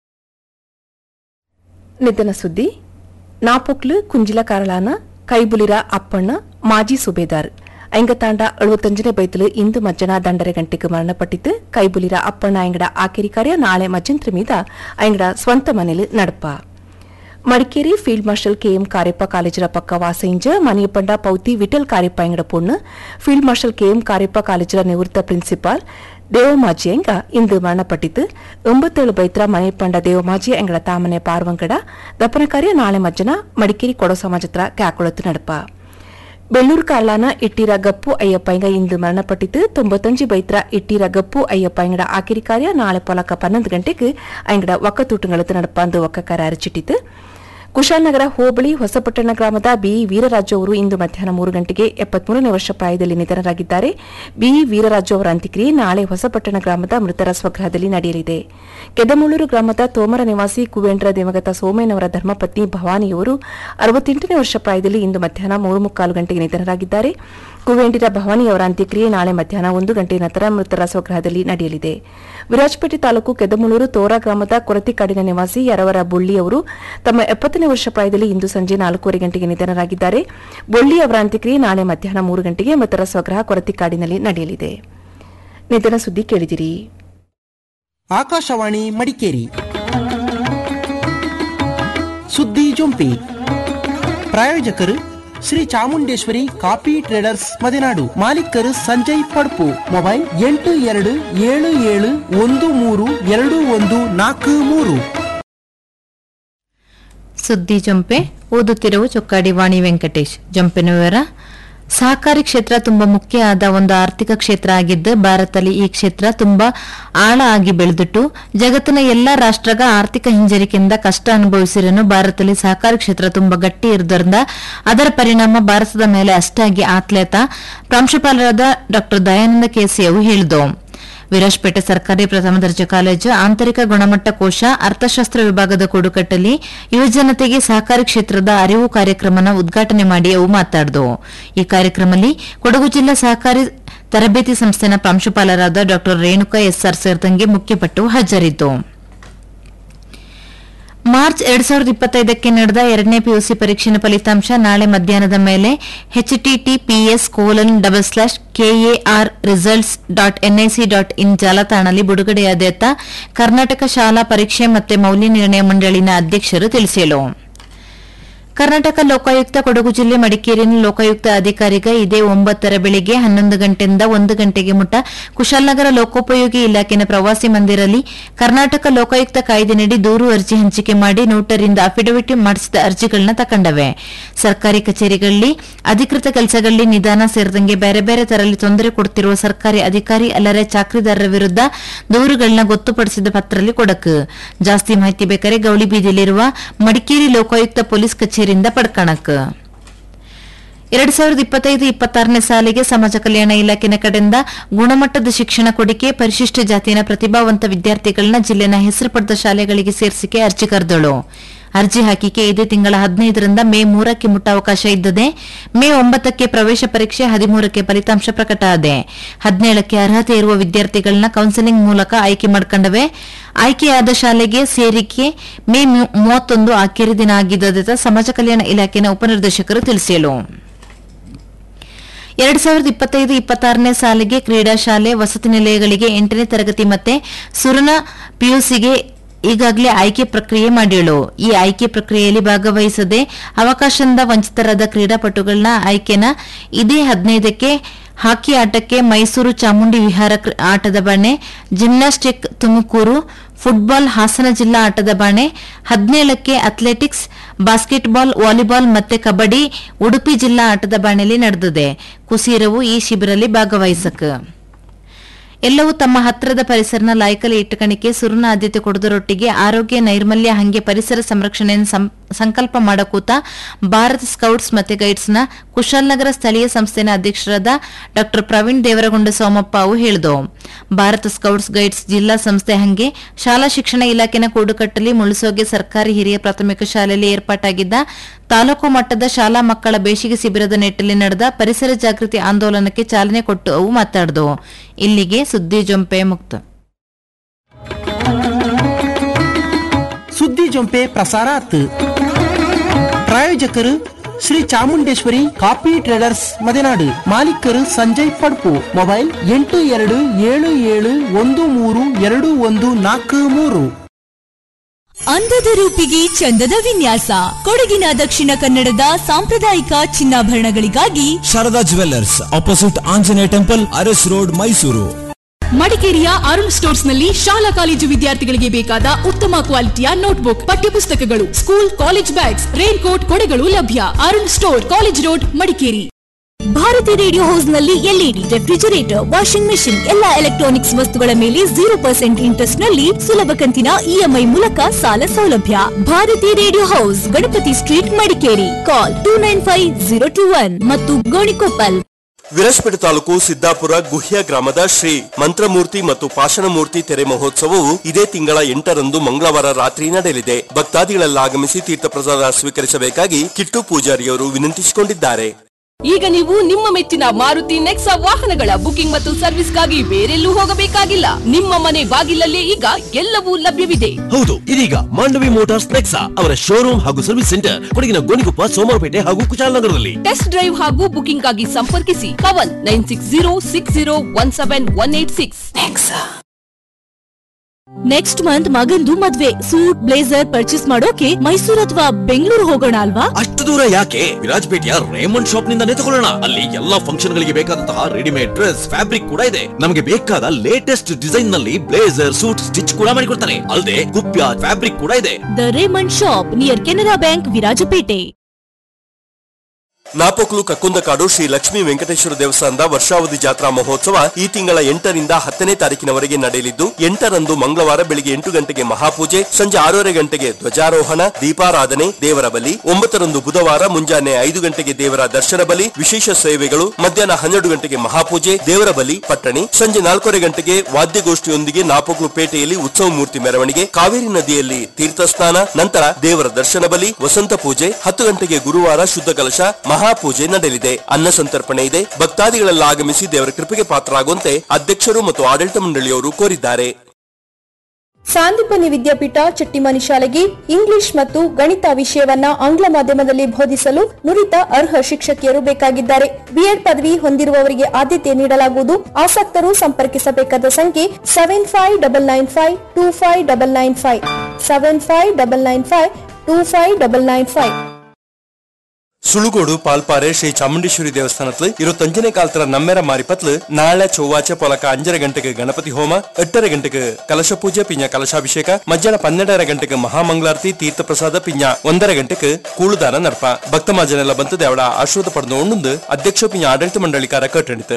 ನಿಧನ ಸುದ್ದಿ ನಾಪೊಕ್ಲು ಕುಂಜಿಲ ಕಾರಳಾನ ಕೈಬುಲಿರ ಅಪ್ಪಣ್ಣ ಮಾಜಿ ಸುಬೇದಾರ್ ಐಂಗತಾಂಡ ಅಳುವತ್ತಂಜನೇ ಬೈತಲು ಇಂದು ಮಜ್ಜನ ದಂಡರೆ ಗಂಟೆಗೆ ಮರಣಪಟ್ಟಿದ್ದು ಕೈಬುಲಿರ ಅಪ್ಪಣ್ಣ ಐಂಗಡ ಆಕೆರಿ ಕಾರ್ಯ ನಾಳೆ ಮಜ್ಜಂತ್ರ ಮೀದ ಐಂಗಡ ಸ್ವಂತ ಮನೇಲಿ ನಡಪ Madikeri field marshal K M Kariappa ಕಾಲೇಜರ ಪಕ್ಕ ವಾಸೈಂಜ ಮನಿಯಪಂಡ ಪೌತಿ ವಿಠಲ್ ಕಾರ್ಯಪ್ಪ ಐಂಗಡ ಪೊಣ್ಣು ಫೀಲ್ಡ್ ಮಾರ್ಷಲ್ ಕೆಎಂ ಕಾರ್ಯಪ್ಪ ಕಾಲೇಜರ ನಿವೃತ್ತ ಪ್ರಿನ್ಸಿಪಾಲ್ ದೇವಮಾಜಿ ಎಂಗ ಇಂದು ಮರಣಪಟ್ಟಿದ್ದು ಒಂಬತ್ತೇಳು ಬೈತ್ರ ಮನೆಯಪಂಡ ದೇವಮಾಜಿ ಎಂಗಡ ತಾಮನೆ ಪಾರ್ವಂಗಡ ದಪ್ಪನ ಕಾರ್ಯ ನಾಳೆ ಮಜ್ಜನ ಮಡಿಕೇರಿ ಕೊಡೋ ಸಮಾಜತ್ರ ಕ್ಯಾಕೊಳತ್ತು ನಡಪ ಬೆಳ್ಳೂರು ಕಾರ್ಲಾನ ಇಟ್ಟಿರ ಗಪ್ಪು ಅಯ್ಯಪ್ಪಂಗ ಇಂದು ಮರಣಪಟ್ಟಿದ್ದು ತೊಂಬತ್ತಂಜು ಬೈತ್ರ ಇಟ್ಟಿರ ಗಪ್ಪು ಅಯ್ಯಪ್ಪಂಗಡ ಆಕಿರಿ ಕಾರ್ಯ ನಾಳೆ ಪೊಲಕ ಪನ್ನೊಂದು ಗಂಟೆಗೆ ಅಂಗಡ ಒಕ್ಕತೂಟಂಗಳತ್ತು ನಡಪಂದು ಒಕ್ಕಕಾರ ಅರಚಿಟ್ಟಿತು ಕುಶಾಲನಗರ ಹೋಬಳಿ ಹೊಸಪಟ್ಟಣ ಗ್ರಾಮದ ಬಿಇ ವೀರರಾಜು ಅವರು ಇಂದು ಮಧ್ಯಾಹ್ನ ಮೂರು ಗಂಟೆಗೆ ಎಪ್ಪತ್ಮೂರನೇ ವರ್ಷ ಪ್ರಾಯದಲ್ಲಿ ನಿಧನರಾಗಿದ್ದಾರೆ ಬಿಇ ವೀರರಾಜು ಅವರ ಅಂತ್ಯಕ್ರಿಯೆ ನಾಳೆ ಹೊಸಪಟ್ಟಣ ಗ್ರಾಮದ ಮೃತರ ಸ್ವಗೃಹದಲ್ಲಿ ನಡೆಯಲಿದೆ ಕೆದಮೂಳೂರು ಗ್ರಾಮದ ತೋಮರ ನಿವಾಸಿ ಕುವೆಂಡ್ರ ದೇವಗತ ಸೋಮೇನವರ ಧರ್ಮಪತ್ನಿ ಭವಾನಿಯವರು ಅರವತ್ತೆಂಟನೇ ವರ್ಷ ಪ್ರಾಯದಲ್ಲಿ ಇಂದು ಮಧ್ಯಾಹ್ನ ಮೂರು ಮುಕ್ಕಾಲು ಗಂಟೆಗೆ ನಿಧನರಾಗಿದ್ದಾರೆ ಕುವೆಂಡಿರ ಭವಾನಿಯವರ ಅಂತ್ಯಕ್ರಿಯೆ ನಾಳೆ ಮಧ್ಯಾಹ್ನ ಒಂದು ಗಂಟೆ ನಂತರ ಮೃತರ ಸ್ವಗೃಹದಲ್ಲಿ ನಡೆಯಲಿದೆ ವಿರಾಜಪೇಟೆ ತಾಲೂಕು ಕೆದಮುಳೂರು ತೋರಾ ಗ್ರಾಮದ ಕೊರತಿಕಾಡಿನ ನಿವಾಸಿ ಯರವರ ಬುಳ್ಳಿ ಅವರು ತಮ್ಮ ಎಪ್ಪತ್ತನೇ ವರ್ಷ ಪ್ರಾಯದಲ್ಲಿ ಇಂದು ಸಂಜೆ ನಾಲ್ಕೂವರೆ ಗಂಟೆಗೆ ನಿಧನರಾಗಿದ್ದಾರೆ ಬೊಳ್ಳಿ ಅವರ ಅಂತ್ಯಕ್ರಿಯೆ ನಾಳೆ ಮಧ್ಯಾಹ್ನ ಮೂರು ಗಂಟೆಗೆ ಮೃತರ ಸ್ವಗೃಹ ಕೊರತಿಕಾಡಿನಲ್ಲಿ ನಡೆಯಲಿದೆ ನಿಧನ ಸುದ್ದಿ ಕೇಳಿದಿರಿ ಆಕಾಶವಾಣಿ ಮಡಿಕೇರಿ ಸುದ್ದಿ ಜೊಂಪಿ ಪ್ರಾಯೋಜಕರು ಶ್ರೀ ಚಾಮುಂಡೇಶ್ವರಿ ಕಾಫಿ ಟ್ರೇಡರ್ಸ್ ಮದೆನಾಡು ಮಾಲೀಕರು ಸಂಜಯ್ ಪಡ್ಪು ಮೊಬೈಲ್ ಎಂಟು ಎರಡು ಏಳು ಏಳು ಒಂದು ಮೂರು ಎರಡು ಒಂದು ನಾಲ್ಕು ಮೂರು ಸುದ್ದಿ ಜಂಪೆ ಓದುತ್ತಿರುವ ಚೊಕ್ಕಾಡಿ ವಾಣಿ ವೆಂಕಟೇಶ್ ಜಂಪಿನ ವಿವರ ಸಹಕಾರಿ ಕ್ಷೇತ್ರ ತುಂಬಾ ಮುಖ್ಯ ಆದ ಒಂದು ಆರ್ಥಿಕ ಕ್ಷೇತ್ರ ಆಗಿದ್ದು ಭಾರತದಲ್ಲಿ ಈ ಕ್ಷೇತ್ರ ತುಂಬಾ ಆಳ ಆಗಿ ಬೆಳೆದಿಟ್ಟು ಜಗತ್ತಿನ ಎಲ್ಲಾ ರಾಷ್ಟ್ರಗ ಆರ್ಥಿಕ ಹಿಂಜರಿಕೆಯಿಂದ ಕಷ್ಟ ಅನುಭವಿಸಿರನು ಭಾರತದಲ್ಲಿ ಸಹಕಾರಿ ಕ್ಷೇತ್ರ ತುಂಬಾ ಗಟ್ಟಿ ಇರುವುದರಿಂದ ಅದರ ಪರಿಣಾಮ ಭಾರತದ ಮೇಲೆ ಅಷ್ಟಾಗಿ ಆತ್ಲೇತ ಪ್ರಾಂಶುಪಾಲರಾದ ಡಾ ದಯಾನಂದ ಕೇಸಿಯವು ಹೇಳಿದರು ವಿರಾಜ್ಪೇಟೆ ಸರ್ಕಾರಿ ಪ್ರಥಮ ದರ್ಜೆ ಕಾಲೇಜು ಆಂತರಿಕ ಗುಣಮಟ್ಟ ಕೋಶ ಅರ್ಥಶಾಸ್ತ್ರ ವಿಭಾಗದ ಕೊಡುಕಟ್ಟಲ್ಲಿ ಯುವಜನತೆಗೆ ಸಹಕಾರಿ ಕ್ಷೇತ್ರದ ಅರಿವು ಕಾರ್ಯಕ್ರಮನ ಉದ್ಘಾಟನೆ ಮಾಡಿ ಅವು ಮಾತಾಡಿದವು ಈ ಕಾರ್ಯಕ್ರಮದಲ್ಲಿ ಕೊಡಗು ಜಿಲ್ಲಾ ಸಹಕಾರಿ ತರಬೇತಿ ಸಂಸ್ಥೆನ ಪ್ರಾಂಶುಪಾಲರಾದ ಡಾ ರೇಣುಕಾ ಎಸ್ಆರ್ ಸೇರಿದಂಗೆ ಮುಖ್ಯಪಟ್ಟು ಹಾಜರಿದ್ದು ಮಾರ್ಚ್ ಎರಡ್ ಸಾವಿರದ ಇಪ್ಪತ್ತೈದಕ್ಕೆ ನಡೆದ ಎರಡನೇ ಪಿಯುಸಿ ಪರೀಕ್ಷೆನ ಫಲಿತಾಂಶ ನಾಳೆ ಮಧ್ಯಾಹ್ನದ ಮೇಲೆ HTTPS colon double slash KAR results dot NIC dot in ಜಾಲತಾಣದಲ್ಲಿ ಬಿಡುಗಡೆಯಾದ ಕರ್ನಾಟಕ ಶಾಲಾ ಪರೀಕ್ಷೆ ಮತ್ತು ಮೌಲ್ಯ ನಿರ್ಣಯ ಮಂಡಳಿನ ಅಧ್ಯಕ್ಷರು ತಿಳಿಸಿದರು ಕರ್ನಾಟಕ ಲೋಕಾಯುಕ್ತ ಕೊಡಗು ಜಿಲ್ಲೆ ಮಡಿಕೇರಿನ ಲೋಕಾಯುಕ್ತ ಅಧಿಕಾರಿಗ ಇದೇ ಒಂಬತ್ತರ ಬೆಳಿಗ್ಗೆ ಹನ್ನೊಂದು ಗಂಟೆಯಿಂದ ಒಂದು ಗಂಟೆಗೆ ಮುಟ್ಟ ಕುಶಾಲನಗರ ಲೋಕೋಪಯೋಗಿ ಇಲಾಖೆನ ಪ್ರವಾಸಿ ಮಂದಿರಲ್ಲಿ ಕರ್ನಾಟಕ ಲೋಕಾಯುಕ್ತ ಕಾಯ್ದೆನಡಿ ದೂರು ಅರ್ಜಿ ಹಂಚಿಕೆ ಮಾಡಿ ನೋಟರಿಂದ ಅಫಿಡವಿಟ್ ಮಾಡಿಸಿದ ಅರ್ಜಿಗಳನ್ನ ತಕೊಂಡವೆ ಸರ್ಕಾರಿ ಕಚೇರಿಗಳಲ್ಲಿ ಅಧಿಕೃತ ಕೆಲಸಗಳಲ್ಲಿ ನಿಧಾನ ಸೇರಿದಂಗೆ ಬೇರೆ ಬೇರೆ ತರಲಿ ತೊಂದರೆ ಕೊಡುತ್ತಿರುವ ಸರ್ಕಾರಿ ಅಧಿಕಾರಿ ಅಲ್ಲದೆ ಚಾಕರಿದಾರರ ವಿರುದ್ಧ ದೂರುಗಳನ್ನ ಗೊತ್ತುಪಡಿಸಿದ ಪತ್ರದಲ್ಲಿ ಕೊಡಕು ಜಾಸ್ತಿ ಮಾಹಿತಿ ಬೇಕಾರೆ ಗೌಳಿಬೀದಿಯಲ್ಲಿರುವ ಮಡಿಕೇರಿ ಲೋಕಾಯುಕ್ತ ಪೊಲೀಸ್ ಕಚೇರಿಯಿಂದ ಪಡ್ಕಣಕ್ ಎರಡ್ ಸಾವಿರದ ಇಪ್ಪತ್ತೈದು ಇಪ್ಪತ್ತಾರನೇ ಸಾಲಿಗೆ ಸಮಾಜ ಕಲ್ಯಾಣ ಇಲಾಖೆನ ಕಡೆಯಿಂದ ಗುಣಮಟ್ಟದ ಶಿಕ್ಷಣ ಕೊಡಿಕೆ ಪರಿಶಿಷ್ಟ ಜಾತಿಯ ಪ್ರತಿಭಾವಂತ ವಿದ್ಯಾರ್ಥಿಗಳನ್ನ ಜಿಲ್ಲೆನ ಹೆಸರು ಪಡೆದ ಶಾಲೆಗಳಿಗೆ ಸೇರಿಸಿಕೆ ಅರ್ಜಿ ಕರೆದಳು ಅರ್ಜಿ ಹಾಕಿಕೆ ಇದೇ ತಿಂಗಳ ಹದಿನೈದರಿಂದ ಮೇ ಮೂರಕ್ಕೆ ಮುಟ್ಟಾವಕಾಶ ಇದ್ದದೆ ಮೇ ಒಂಬತ್ತಕ್ಕೆ ಪ್ರವೇಶ ಪರೀಕ್ಷೆ ಹದಿಮೂರಕ್ಕೆ ಫಲಿತಾಂಶ ಪ್ರಕಟ ಆದೆ ಹದಿನೇಳಕ್ಕೆ ಅರ್ಹತೆ ಇರುವ ವಿದ್ಯಾರ್ಥಿಗಳನ್ನ ಕೌನ್ಸೆಲಿಂಗ್ ಮೂಲಕ ಆಯ್ಕೆ ಮಾಡಿಕೊಂಡವೆ ಆಯ್ಕೆಯಾದ ಶಾಲೆಗೆ ಸೇರಿಕೆ ಮೇ ಮೂ- ಮೂವತ್ತೊಂದು ಆಖರಿ ದಿನ ಆಗಿದ್ದ ಸಮಾಜ ಕಲ್ಯಾಣ ಇಲಾಖೆನ ಉಪನಿರ್ದೇಶಕರು ತಿಳಿಸಿದರು ಎರಡ್ ಸಾವಿರದ ಇಪ್ಪತ್ತೈದು ಇಪ್ಪತ್ತಾರನೇ ಸಾಲಿಗೆ ಕ್ರೀಡಾ ಶಾಲೆ ವಸತಿ ನಿಲಯಗಳಿಗೆ ಎಂಟನೇ ತರಗತಿ ಮತ್ತೆ ಸುರನ ಪಿಯುಸಿಗೆ ಈಗಾಗಲೇ ಆಯ್ಕೆ ಪ್ರಕ್ರಿಯೆ ಮಾಡಿಳು ಈ ಆಯ್ಕೆ ಪ್ರಕ್ರಿಯೆಯಲ್ಲಿ ಭಾಗವಹಿಸದೆ ಅವಕಾಶದಿಂದ ವಂಚಿತರಾದ ಕ್ರೀಡಾಪಟುಗಳನ್ನ ಆಯ್ಕೆನ ಇದೇ ಹದಿನೈದಕ್ಕೆ ಹಾಕಿ ಆಟಕ್ಕೆ ಮೈಸೂರು ಚಾಮುಂಡಿ ವಿಹಾರ ಕ್ರ- ಆಟದ ಬಾಣೆ ಜಿಮ್ನಾಸ್ಟಿಕ್ ತುಮಕೂರು ಫುಟ್ಬಾಲ್ ಹಾಸನ ಜಿಲ್ಲಾ ಆಟದ ಬಾಣೆ ಹದಿನೇಳಕ್ಕೆ ಅಥ್ಲೆಟಿಕ್ಸ್ ಬಾಸ್ಕೆಟ್ಬಾಲ್ ವಾಲಿಬಾಲ್ ಮತ್ತೆ ಕಬಡ್ಡಿ ಉಡುಪಿ ಜಿಲ್ಲಾ ಆಟದ ಬಾಣೆಯಲ್ಲಿ ನಡೆದಿದೆ ಕುಸೀರವು ಈ ಶಿಬಿರಲ್ಲಿ ಭಾಗವಹಿಸಕ್ ಎಲ್ಲವೂ ತಮ್ಮ ಹತ್ತಿರದ ಪರಿಸರನ ಲಾಯಕಲಿ ಇಟ್ಟಕಣಿಕೆ ಸುರುನ ಆದ್ಯತೆ ಕೊಡದರೊಟ್ಟಿಗೆ ಆರೋಗ್ಯ ನೈರ್ಮಲ್ಯ ಹಂಗೆ ಪರಿಸರ ಸಂರಕ್ಷಣೆಯನ್ನು ಸಂ- ಸಂಕಲ್ಪ ಮಾಡಕೂತ ಭಾರತ್ ಸ್ಕೌಟ್ಸ್ ಮತ್ತೆ ಗೈಡ್ಸ್ನ ಕುಶಾಲನಗರ ಸ್ಥಳೀಯ ಸಂಸ್ಥೆನ ಅಧ್ಯಕ್ಷರಾದ ಡಾ ಪ್ರವೀಣ್ ದೇವರಗೊಂಡ ಸೋಮಪ್ಪ ಅವು ಹೇಳಿದು ಭಾರತ ಸ್ಕೌಟ್ಸ್ ಗೈಡ್ಸ್ ಜಿಲ್ಲಾ ಸಂಸ್ಥೆ ಹಂಗೆ ಶಾಲಾ ಶಿಕ್ಷಣ ಇಲಾಖೆನ ಕೂಡುಕಟ್ಟಲಿ ಮುಳುಸೋಗೆ ಸರ್ಕಾರಿ ಹಿರಿಯ ಪ್ರಾಥಮಿಕ ಶಾಲೆಯಲ್ಲಿ ಏರ್ಪಾಟಾಗಿದ್ದ ತಾಲೂಕು ಮಟ್ಟದ ಶಾಲಾ ಮಕ್ಕಳ ಬೇಸಿಗೆ ಶಿಬಿರದ ನಿಟ್ಟಿನಲ್ಲಿ ನಡೆದ ಪರಿಸರ ಜಾಗೃತಿ ಆಂದೋಲನಕ್ಕೆ ಚಾಲನೆ ಕೊಟ್ಟು ಅವು ಮಾತಾಡಿದವು ಇಲ್ಲಿಗೆ ಸುದ್ದಿ ಜೊಂಪೆ ಮುಕ್ತ ಸುದ್ದಿ ಜೊಂಪೆ ಪ್ರಸಾರಾತ್ ಪ್ರಾಯೋಜಕರು ಶ್ರೀ ಚಾಮುಂಡೇಶ್ವರಿ ಕಾಫಿ ಟ್ರೇಡರ್ಸ್ ಮದೆನಾಡು ಮಾಲೀಕರು ಸಂಜಯ್ ಪಡ್ಪು ಮೊಬೈಲ್ ಎಂಟು ಎರಡು ಏಳು ಏಳು ಒಂದು ಮೂರು ಎರಡು ಒಂದು ನಾಲ್ಕು ಮೂರು ಅಂದದ ರೂಪಿಗೆ ಚಂದದ ವಿನ್ಯಾಸ ಕೊಡಗಿನ ದಕ್ಷಿಣ ಕನ್ನಡದ ಸಾಂಪ್ರದಾಯಿಕ ಚಿನ್ನಾಭರಣಗಳಿಗಾಗಿ Sharada jewellers opposite Anjaneya temple Aras road Mysuru ಮಡಿಕೇರಿಯ ಅರುಣ್ ಸ್ಟೋರ್ಸ್ ನಲ್ಲಿ ಶಾಲಾ ಕಾಲೇಜು ವಿದ್ಯಾರ್ಥಿಗಳಿಗೆ ಬೇಕಾದ ಉತ್ತಮ ಕ್ವಾಲಿಟಿಯ ನೋಟ್ಬುಕ್ ಪಠ್ಯಪುಸ್ತಕಗಳು school college bags raincoat ಕೊಡೆಗಳು ಲಭ್ಯ Arun store college road Madikeri Bharati radio house ನಲ್ಲಿ ಎಲ್ಇಡಿ ರೆಫ್ರಿಜರೇಟರ್ ವಾಷಿಂಗ್ ಮೆಷಿನ್ ಎಲ್ಲಾ ಎಲೆಕ್ಟ್ರಾನಿಕ್ಸ್ ವಸ್ತುಗಳ ಮೇಲೆ ಜೀರೋ ಪರ್ಸೆಂಟ್ ಇಂಟ್ರೆಸ್ಟ್ ನಲ್ಲಿ ಸುಲಭ ಕಂತಿನ ಇಎಂಐ ಮೂಲಕ ಸಾಲ ಸೌಲಭ್ಯ Bharati radio house Ganapati street Madikeri call two nine five zero two one ಮತ್ತು ಗೋಣಿಕೊಪ್ಪಲ್ ವಿರಾಜಪೇಟೆ ತಾಲೂಕು ಸಿದ್ದಾಪುರ ಗುಹ್ಯ ಗ್ರಾಮದ ಶ್ರೀ ಮಂತ್ರಮೂರ್ತಿ ಮತ್ತು ಪಾಷಣಮೂರ್ತಿ ತೆರೆ ಮಹೋತ್ಸವವು ಇದೇ ತಿಂಗಳ ಎಂಟರಂದು ಮಂಗಳವಾರ ರಾತ್ರಿ ನಡೆಯಲಿದೆ ಭಕ್ತಾದಿಗಳೆಲ್ಲ ಆಗಮಿಸಿ ತೀರ್ಥ ಪ್ರಸಾದ ಸ್ವೀಕರಿಸಬೇಕಾಗಿ ಕಿಟ್ಟು ಪೂಜಾರಿಯವರು ವಿನಂತಿಸಿಕೊಂಡಿದ್ದಾರೆ ಈಗ ನೀವು ನಿಮ್ಮ ಮೆಚ್ಚಿನ ಮಾರುತಿ ನೆಕ್ಸಾ ವಾಹನಗಳ ಬುಕಿಂಗ್ ಮತ್ತು ಸರ್ವಿಸ್ಗಾಗಿ ಬೇರೆಲ್ಲೂ ಹೋಗಬೇಕಾಗಿಲ್ಲ ನಿಮ್ಮ ಮನೆ ಬಾಗಿಲಲ್ಲೇ ಈಗ ಎಲ್ಲವೂ ಲಭ್ಯವಿದೆ ಹೌದು ಇದೀಗ ಮಾಂಡವಿ ಮೋಟಾರ್ಸ್ ನೆಕ್ಸಾ ಅವರ ಶೋರೂಮ್ ಹಾಗೂ ಸರ್ವಿಸ್ ಸೆಂಟರ್ ಕೊಡಗಿನ ಗೋಣಿಕೊಪ್ಪ ಸೋಮವಾರಪೇಟೆ ಹಾಗೂ ಕುಶಾಲನಗರದಲ್ಲಿ ಟೆಸ್ಟ್ ಡ್ರೈವ್ ಹಾಗೂ ಬುಕಿಂಗ್ ಆಗಿ ಸಂಪರ್ಕಿಸಿ Pavan nine six zero six zero one seven one eight six next month ಮಗಂದು ಮದ್ವೆ ಸೂಟ್ ಬ್ಲೇಸರ್ ಪರ್ಚೇಸ್ ಮಾಡೋಕೆ ಮೈಸೂರು ಅಥವಾ ಬೆಂಗಳೂರು ಹೋಗೋಣ ಅಲ್ವಾ ಅಷ್ಟು ದೂರ ಯಾಕೆ ವಿರಾಜಪೇಟೆಯ ರೇಮಂಡ್ ಶಾಪ್ ನಿಂದಾನೇ ತಗೊಳ್ಳೋಣ ಅಲ್ಲಿ ಎಲ್ಲಾ ಫಂಕ್ಷನ್ ಗಳಿಗೆ ಬೇಕಾದಂತಹ ರೆಡಿಮೇಡ್ ಡ್ರೆಸ್ ಫ್ಯಾಬ್ರಿಕ್ ಕೂಡ ಇದೆ ನಮಗೆ ಬೇಕಾದ ಲೇಟೆಸ್ಟ್ ಡಿಸೈನ್ ನಲ್ಲಿ ಬ್ಲೇಸರ್ ಸೂಟ್ ಸ್ಟಿಚ್ ಕೂಡ ಮಾಡಿಕೊಡ್ತಾರೆ ಅಲ್ಲದೆ ಕುಪ್ಯ ಫ್ಯಾಬ್ರಿಕ್ ಕೂಡ ಇದೆ the Raymond shop near Canara bank Virajpet Napoklu Kakkundakadu Shri Lakshmi Venkateshwara ದೇವಸ್ಥಾನದ ವರ್ಷಾವಧಿ ಜಾತ್ರಾ ಮಹೋತ್ಸವ ಈ ತಿಂಗಳ ಎಂಟರಿಂದ ಹತ್ತನೇ ತಾರೀಕಿನವರೆಗೆ ನಡೆಯಲಿದ್ದು ಎಂಟರಂದು ಮಂಗಳವಾರ ಬೆಳಿಗ್ಗೆ ಎಂಟು ಗಂಟೆಗೆ ಮಹಾಪೂಜೆ ಸಂಜೆ ಆರೂವರೆ ಗಂಟೆಗೆ ಧ್ವಜಾರೋಹಣ ದೀಪಾರಾಧನೆ ದೇವರ ಬಲಿ ಒಂಬತ್ತರಂದು ಬುಧವಾರ ಮುಂಜಾನೆ ಐದು ಗಂಟೆಗೆ ದೇವರ ದರ್ಶನ ಬಲಿ ವಿಶೇಷ ಸೇವೆಗಳು ಮಧ್ಯಾಹ್ನ ಹನ್ನೆರಡು ಗಂಟೆಗೆ ಮಹಾಪೂಜೆ ದೇವರ ಬಲಿ ಪಟ್ಟಣಿ ಸಂಜೆ ನಾಲ್ಕೂವರೆ ಗಂಟೆಗೆ ವಾದ್ಯಗೋಷ್ಠಿಯೊಂದಿಗೆ ನಾಪೋಕ್ಲು ಪೇಟೆಯಲ್ಲಿ ಉತ್ಸವ ಮೂರ್ತಿ ಮೆರವಣಿಗೆ ಕಾವೇರಿ ನದಿಯಲ್ಲಿ ತೀರ್ಥಸ್ನಾನ ನಂತರ ದೇವರ ದರ್ಶನ ಬಲಿ ವಸಂತ ಪೂಜೆ ಹತ್ತು ಗಂಟೆಗೆ ಗುರುವಾರ ಶುದ್ಧ ಕಲಶ ಮಹಾಪೂಜೆ ನಡೆಯಲಿದೆ ಅನ್ನ ಸಂತರ್ಪಣೆ ಇದೆ ಭಕ್ತಾದಿಗಳೆಲ್ಲ ಆಗಮಿಸಿ ದೇವರ ಕೃಪೆಗೆ ಪಾತ್ರರಾಗುವಂತೆ ಅಧ್ಯಕ್ಷರು ಮತ್ತು ಆಡಳಿತ ಮಂಡಳಿಯವರು ಕೋರಿದ್ದಾರೆ ಸಾಂದೀಪನಿ ವಿದ್ಯಾಪೀಠ ಚಟ್ಟಿಮನಿ ಶಾಲೆಗೆ ಇಂಗ್ಲಿಷ್ ಮತ್ತು ಗಣಿತ ವಿಷಯವನ್ನ ಆಂಗ್ಲ ಮಾಧ್ಯಮದಲ್ಲಿ ಬೋಧಿಸಲು ನುರಿತ ಅರ್ಹ ಶಿಕ್ಷಕಿಯರು ಬೇಕಾಗಿದ್ದಾರೆ ಬಿಎಡ್ ಪದವಿ ಹೊಂದಿರುವವರಿಗೆ ಆದ್ಯತೆ ನೀಡಲಾಗುವುದು ಆಸಕ್ತರು ಸಂಪರ್ಕಿಸಬೇಕಾದ ಸಂಖ್ಯೆ seven five double nine five two five double nine five seven five double nine five two five double nine five Sulugodu Palpare Shri Chamundeshwari ದೇವಸ್ಥಾನತ್ಲು ഇരുപത്തഞ്ചിനെ കാലത്തറ നമ്മേര മാറിപ്പത്ല് നാളെ ചൊവ്വാഴ്ച പൊലക്ക അഞ്ചര ഗಂಟೆಗೆ ಗಣಪತಿ ಹೋಮ ಎಟ್ಟರ ಗಂಟೆಗೆ ಕಲಶ ಪೂಜೆ ಪಿಂಜ ಕಲಶಾಭಿಷೇಕ ಮಧ್ಯಾಹ್ನ ಪನ್ನೆರಡರ ಗಂಟೆಗೆ ಮಹಾಮಂಗಳಾರತಿ ತೀರ್ಥ ಪ್ರಸಾದ ಪಿಂಜ ಒಂದರ ಗಂಟೆಗೆ ಕೂಳುದಾನ ನಡಪ ಭಕ್ತ ಮಾಜನೆಲ್ಲ ಬಂತು ದೇವಡ ಆಶೀರ್ವಾದ ಪಡೆದು ಉಣ್ಣುಂದು ಅಧ್ಯಕ್ಷ ಪಿಂಜ ಆಡಳಿತ ಮಂಡಳಿಕಾರ ಕಟ್ಟಣಿತು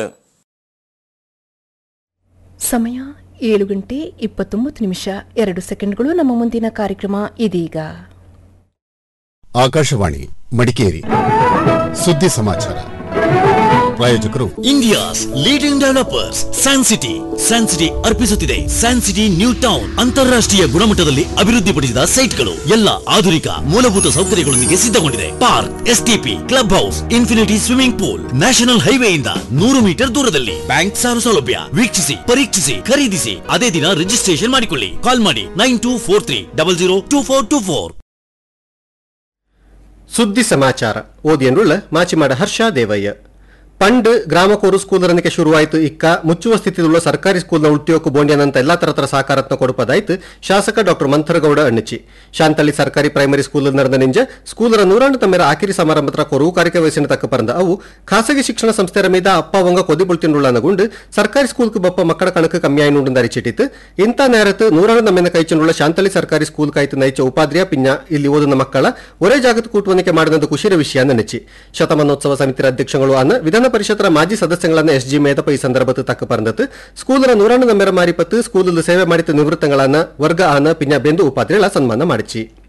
ಸಮಯ ಏಳು ಗಂಟೆ ಇಪ್ಪತ್ತೊಂಬತ್ತು ನಿಮಿಷ ಎರಡು ಸೆಕೆಂಡ್ಗಳು ನಮ್ಮ ಮುಂದಿನ ಕಾರ್ಯಕ್ರಮ ಇದೀಗ ಆಕಾಶವಾಣಿ ಮಡಿಕೇರಿ ಸುದ್ದಿ ಸಮಾಚಾರ ಪ್ರಾಯೋಜಕರು India's leading developers San city San city ಅರ್ಪಿಸುತ್ತಿದೆ ಸ್ಯಾನ್ ಸಿಟಿ ನ್ಯೂ ಟೌನ್ ಅಂತಾರಾಷ್ಟ್ರೀಯ ಗುಣಮಟ್ಟದಲ್ಲಿ ಅಭಿವೃದ್ಧಿಪಡಿಸಿದ ಸೈಟ್ಗಳು ಎಲ್ಲ ಆಧುನಿಕ ಮೂಲಭೂತ ಸೌಕರ್ಯಗಳೊಂದಿಗೆ ಸಿದ್ಧಗೊಂಡಿದೆ park STP club house infinity swimming pool national ಹೈವೇಯಿಂದ ನೂರು ಮೀಟರ್ ದೂರದಲ್ಲಿ ಬ್ಯಾಂಕ್ ಸಾಲ ಸೌಲಭ್ಯ ವೀಕ್ಷಿಸಿ ಪರೀಕ್ಷಿಸಿ ಖರೀದಿಸಿ ಅದೇ ದಿನ ರಿಜಿಸ್ಟ್ರೇಷನ್ ಮಾಡಿಕೊಳ್ಳಿ ಕಾಲ್ ಮಾಡಿ nine two four three double zero two four two four ಸುದ್ದಿ ಸಮಾಚಾರ ಓದಿಯನ್ನುಳ್ಳ ಮಾಚಿಮಾಡ ಹರ್ಷ ದೇವಯ್ಯ ಪಂಡ್ ಗ್ರಾಮಕೋರು ಸ್ಕೂಲರನಿಗೆ ಶುರುವಾಯಿತು ಇಕ್ಕ ಮುಚ್ಚುವ ಸ್ಥಿತಿಯುಳ್ಳ ಸರ್ಕಾರಿ ಸ್ಕೂಲ್ನ ಉಳ್ತಿಯೋಕು ಬೋಂಡ್ಯನಂತ ಎಲ್ಲಾ ತರತರ ಸಹಕಾರತ್ನ ಕೊಡುಪದಾಯ್ತು ಶಾಸಕ ಡಾಕ್ಟರ್ ಮಂಥರಗೌಡ ಅಣ್ಣಚಿ ಶಾಂತಳ್ಳಿ ಸರ್ಕಾರಿ ಪ್ರೈಮರಿ ಸ್ಕೂಲ್ ನಡೆದ ನಿಂಜ ಸ್ಕೂಲರ ನೂರಾಂಡು ತಮ್ಮೆರ ಆಕಿರಿ ಸಮಾರಂಭದ ಕೊರವು ಕಾರ್ಯಕ್ಕೆ ವಯಸ್ಸಿನ ತಕ್ಕ ಪರಂದ ಅವು ಖಾಸಗಿ ಶಿಕ್ಷಣ ಸಂಸ್ಥೆರ ಮೀದ ಅಪ್ಪ ವಂಗ ಕೊದಿಬುಳ್ತಿನುಳ್ಳನಗುಂಡು ಸರ್ಕಾರಿ ಸ್ಕೂಲ್க்கு ಬಪ್ಪ ಮಕ್ಕಳ ಕಣಕ್ಕೆ ಕಮ್ಮಿಯಾಯಿನುಂಡು ಅರಿಚಿಟ್ಟಿತ್ತು ಇಂಥ ನೇರತ್ತು ನೂರಾಂಡು ನಮ್ಮೆನ ಕೈಚುಳ್ಳ ಶಾಂತಳ್ಳಿ ಸರ್ಕಾರಿ ಸ್ಕೂಲ್ ಕಾಯ್ತು ನೈಚ ಉಪಾಧ್ರಿಯ ಪಿಂಜ ಇಲ್ಲಿ ಓದಿನ ಮಕ್ಕಳ ಒರೇ ಜಾಗದ ಕೂಟುವನಿಕೆ ಮಾಡಿದಂದು ಖುಷಿಯ ವಿಷಯ ನೆನೆಚಿ ಶತಮಾನೋತ್ಸವ ಸಮಿತಿಯ ಅಧ್ಯಕ್ಷಗಳು ಅನ್ನ ವಿಧಾನ ಪರಿಷತ್ತರ ಮಾಜಿ ಸದಸ್ಯಗಳನ್ನ ಎಸ್ ಜಿ ಮೇದಪ ಈ ಸಂದರ್ಭದ ತಕ್ಕ ಪರಂದತ್ತು ಸ್ಕೂಲರ ನೂರಾಂಡು ನಂಬರ ಮಾರಿಪತ್ತು ಸ್ಕೂಲಲ್ಲಿ ಸೇವೆ ಮಾಡಿದ ನಿವೃತ್ತಗಳನ್ನ ವರ್ಗ ಆನ ಪಿಂಜ ಬೆಂದು ಉಪಾಧ್ರಿಗಳ ಸನ್ಮಾನ ಮಾಡಿಚಿ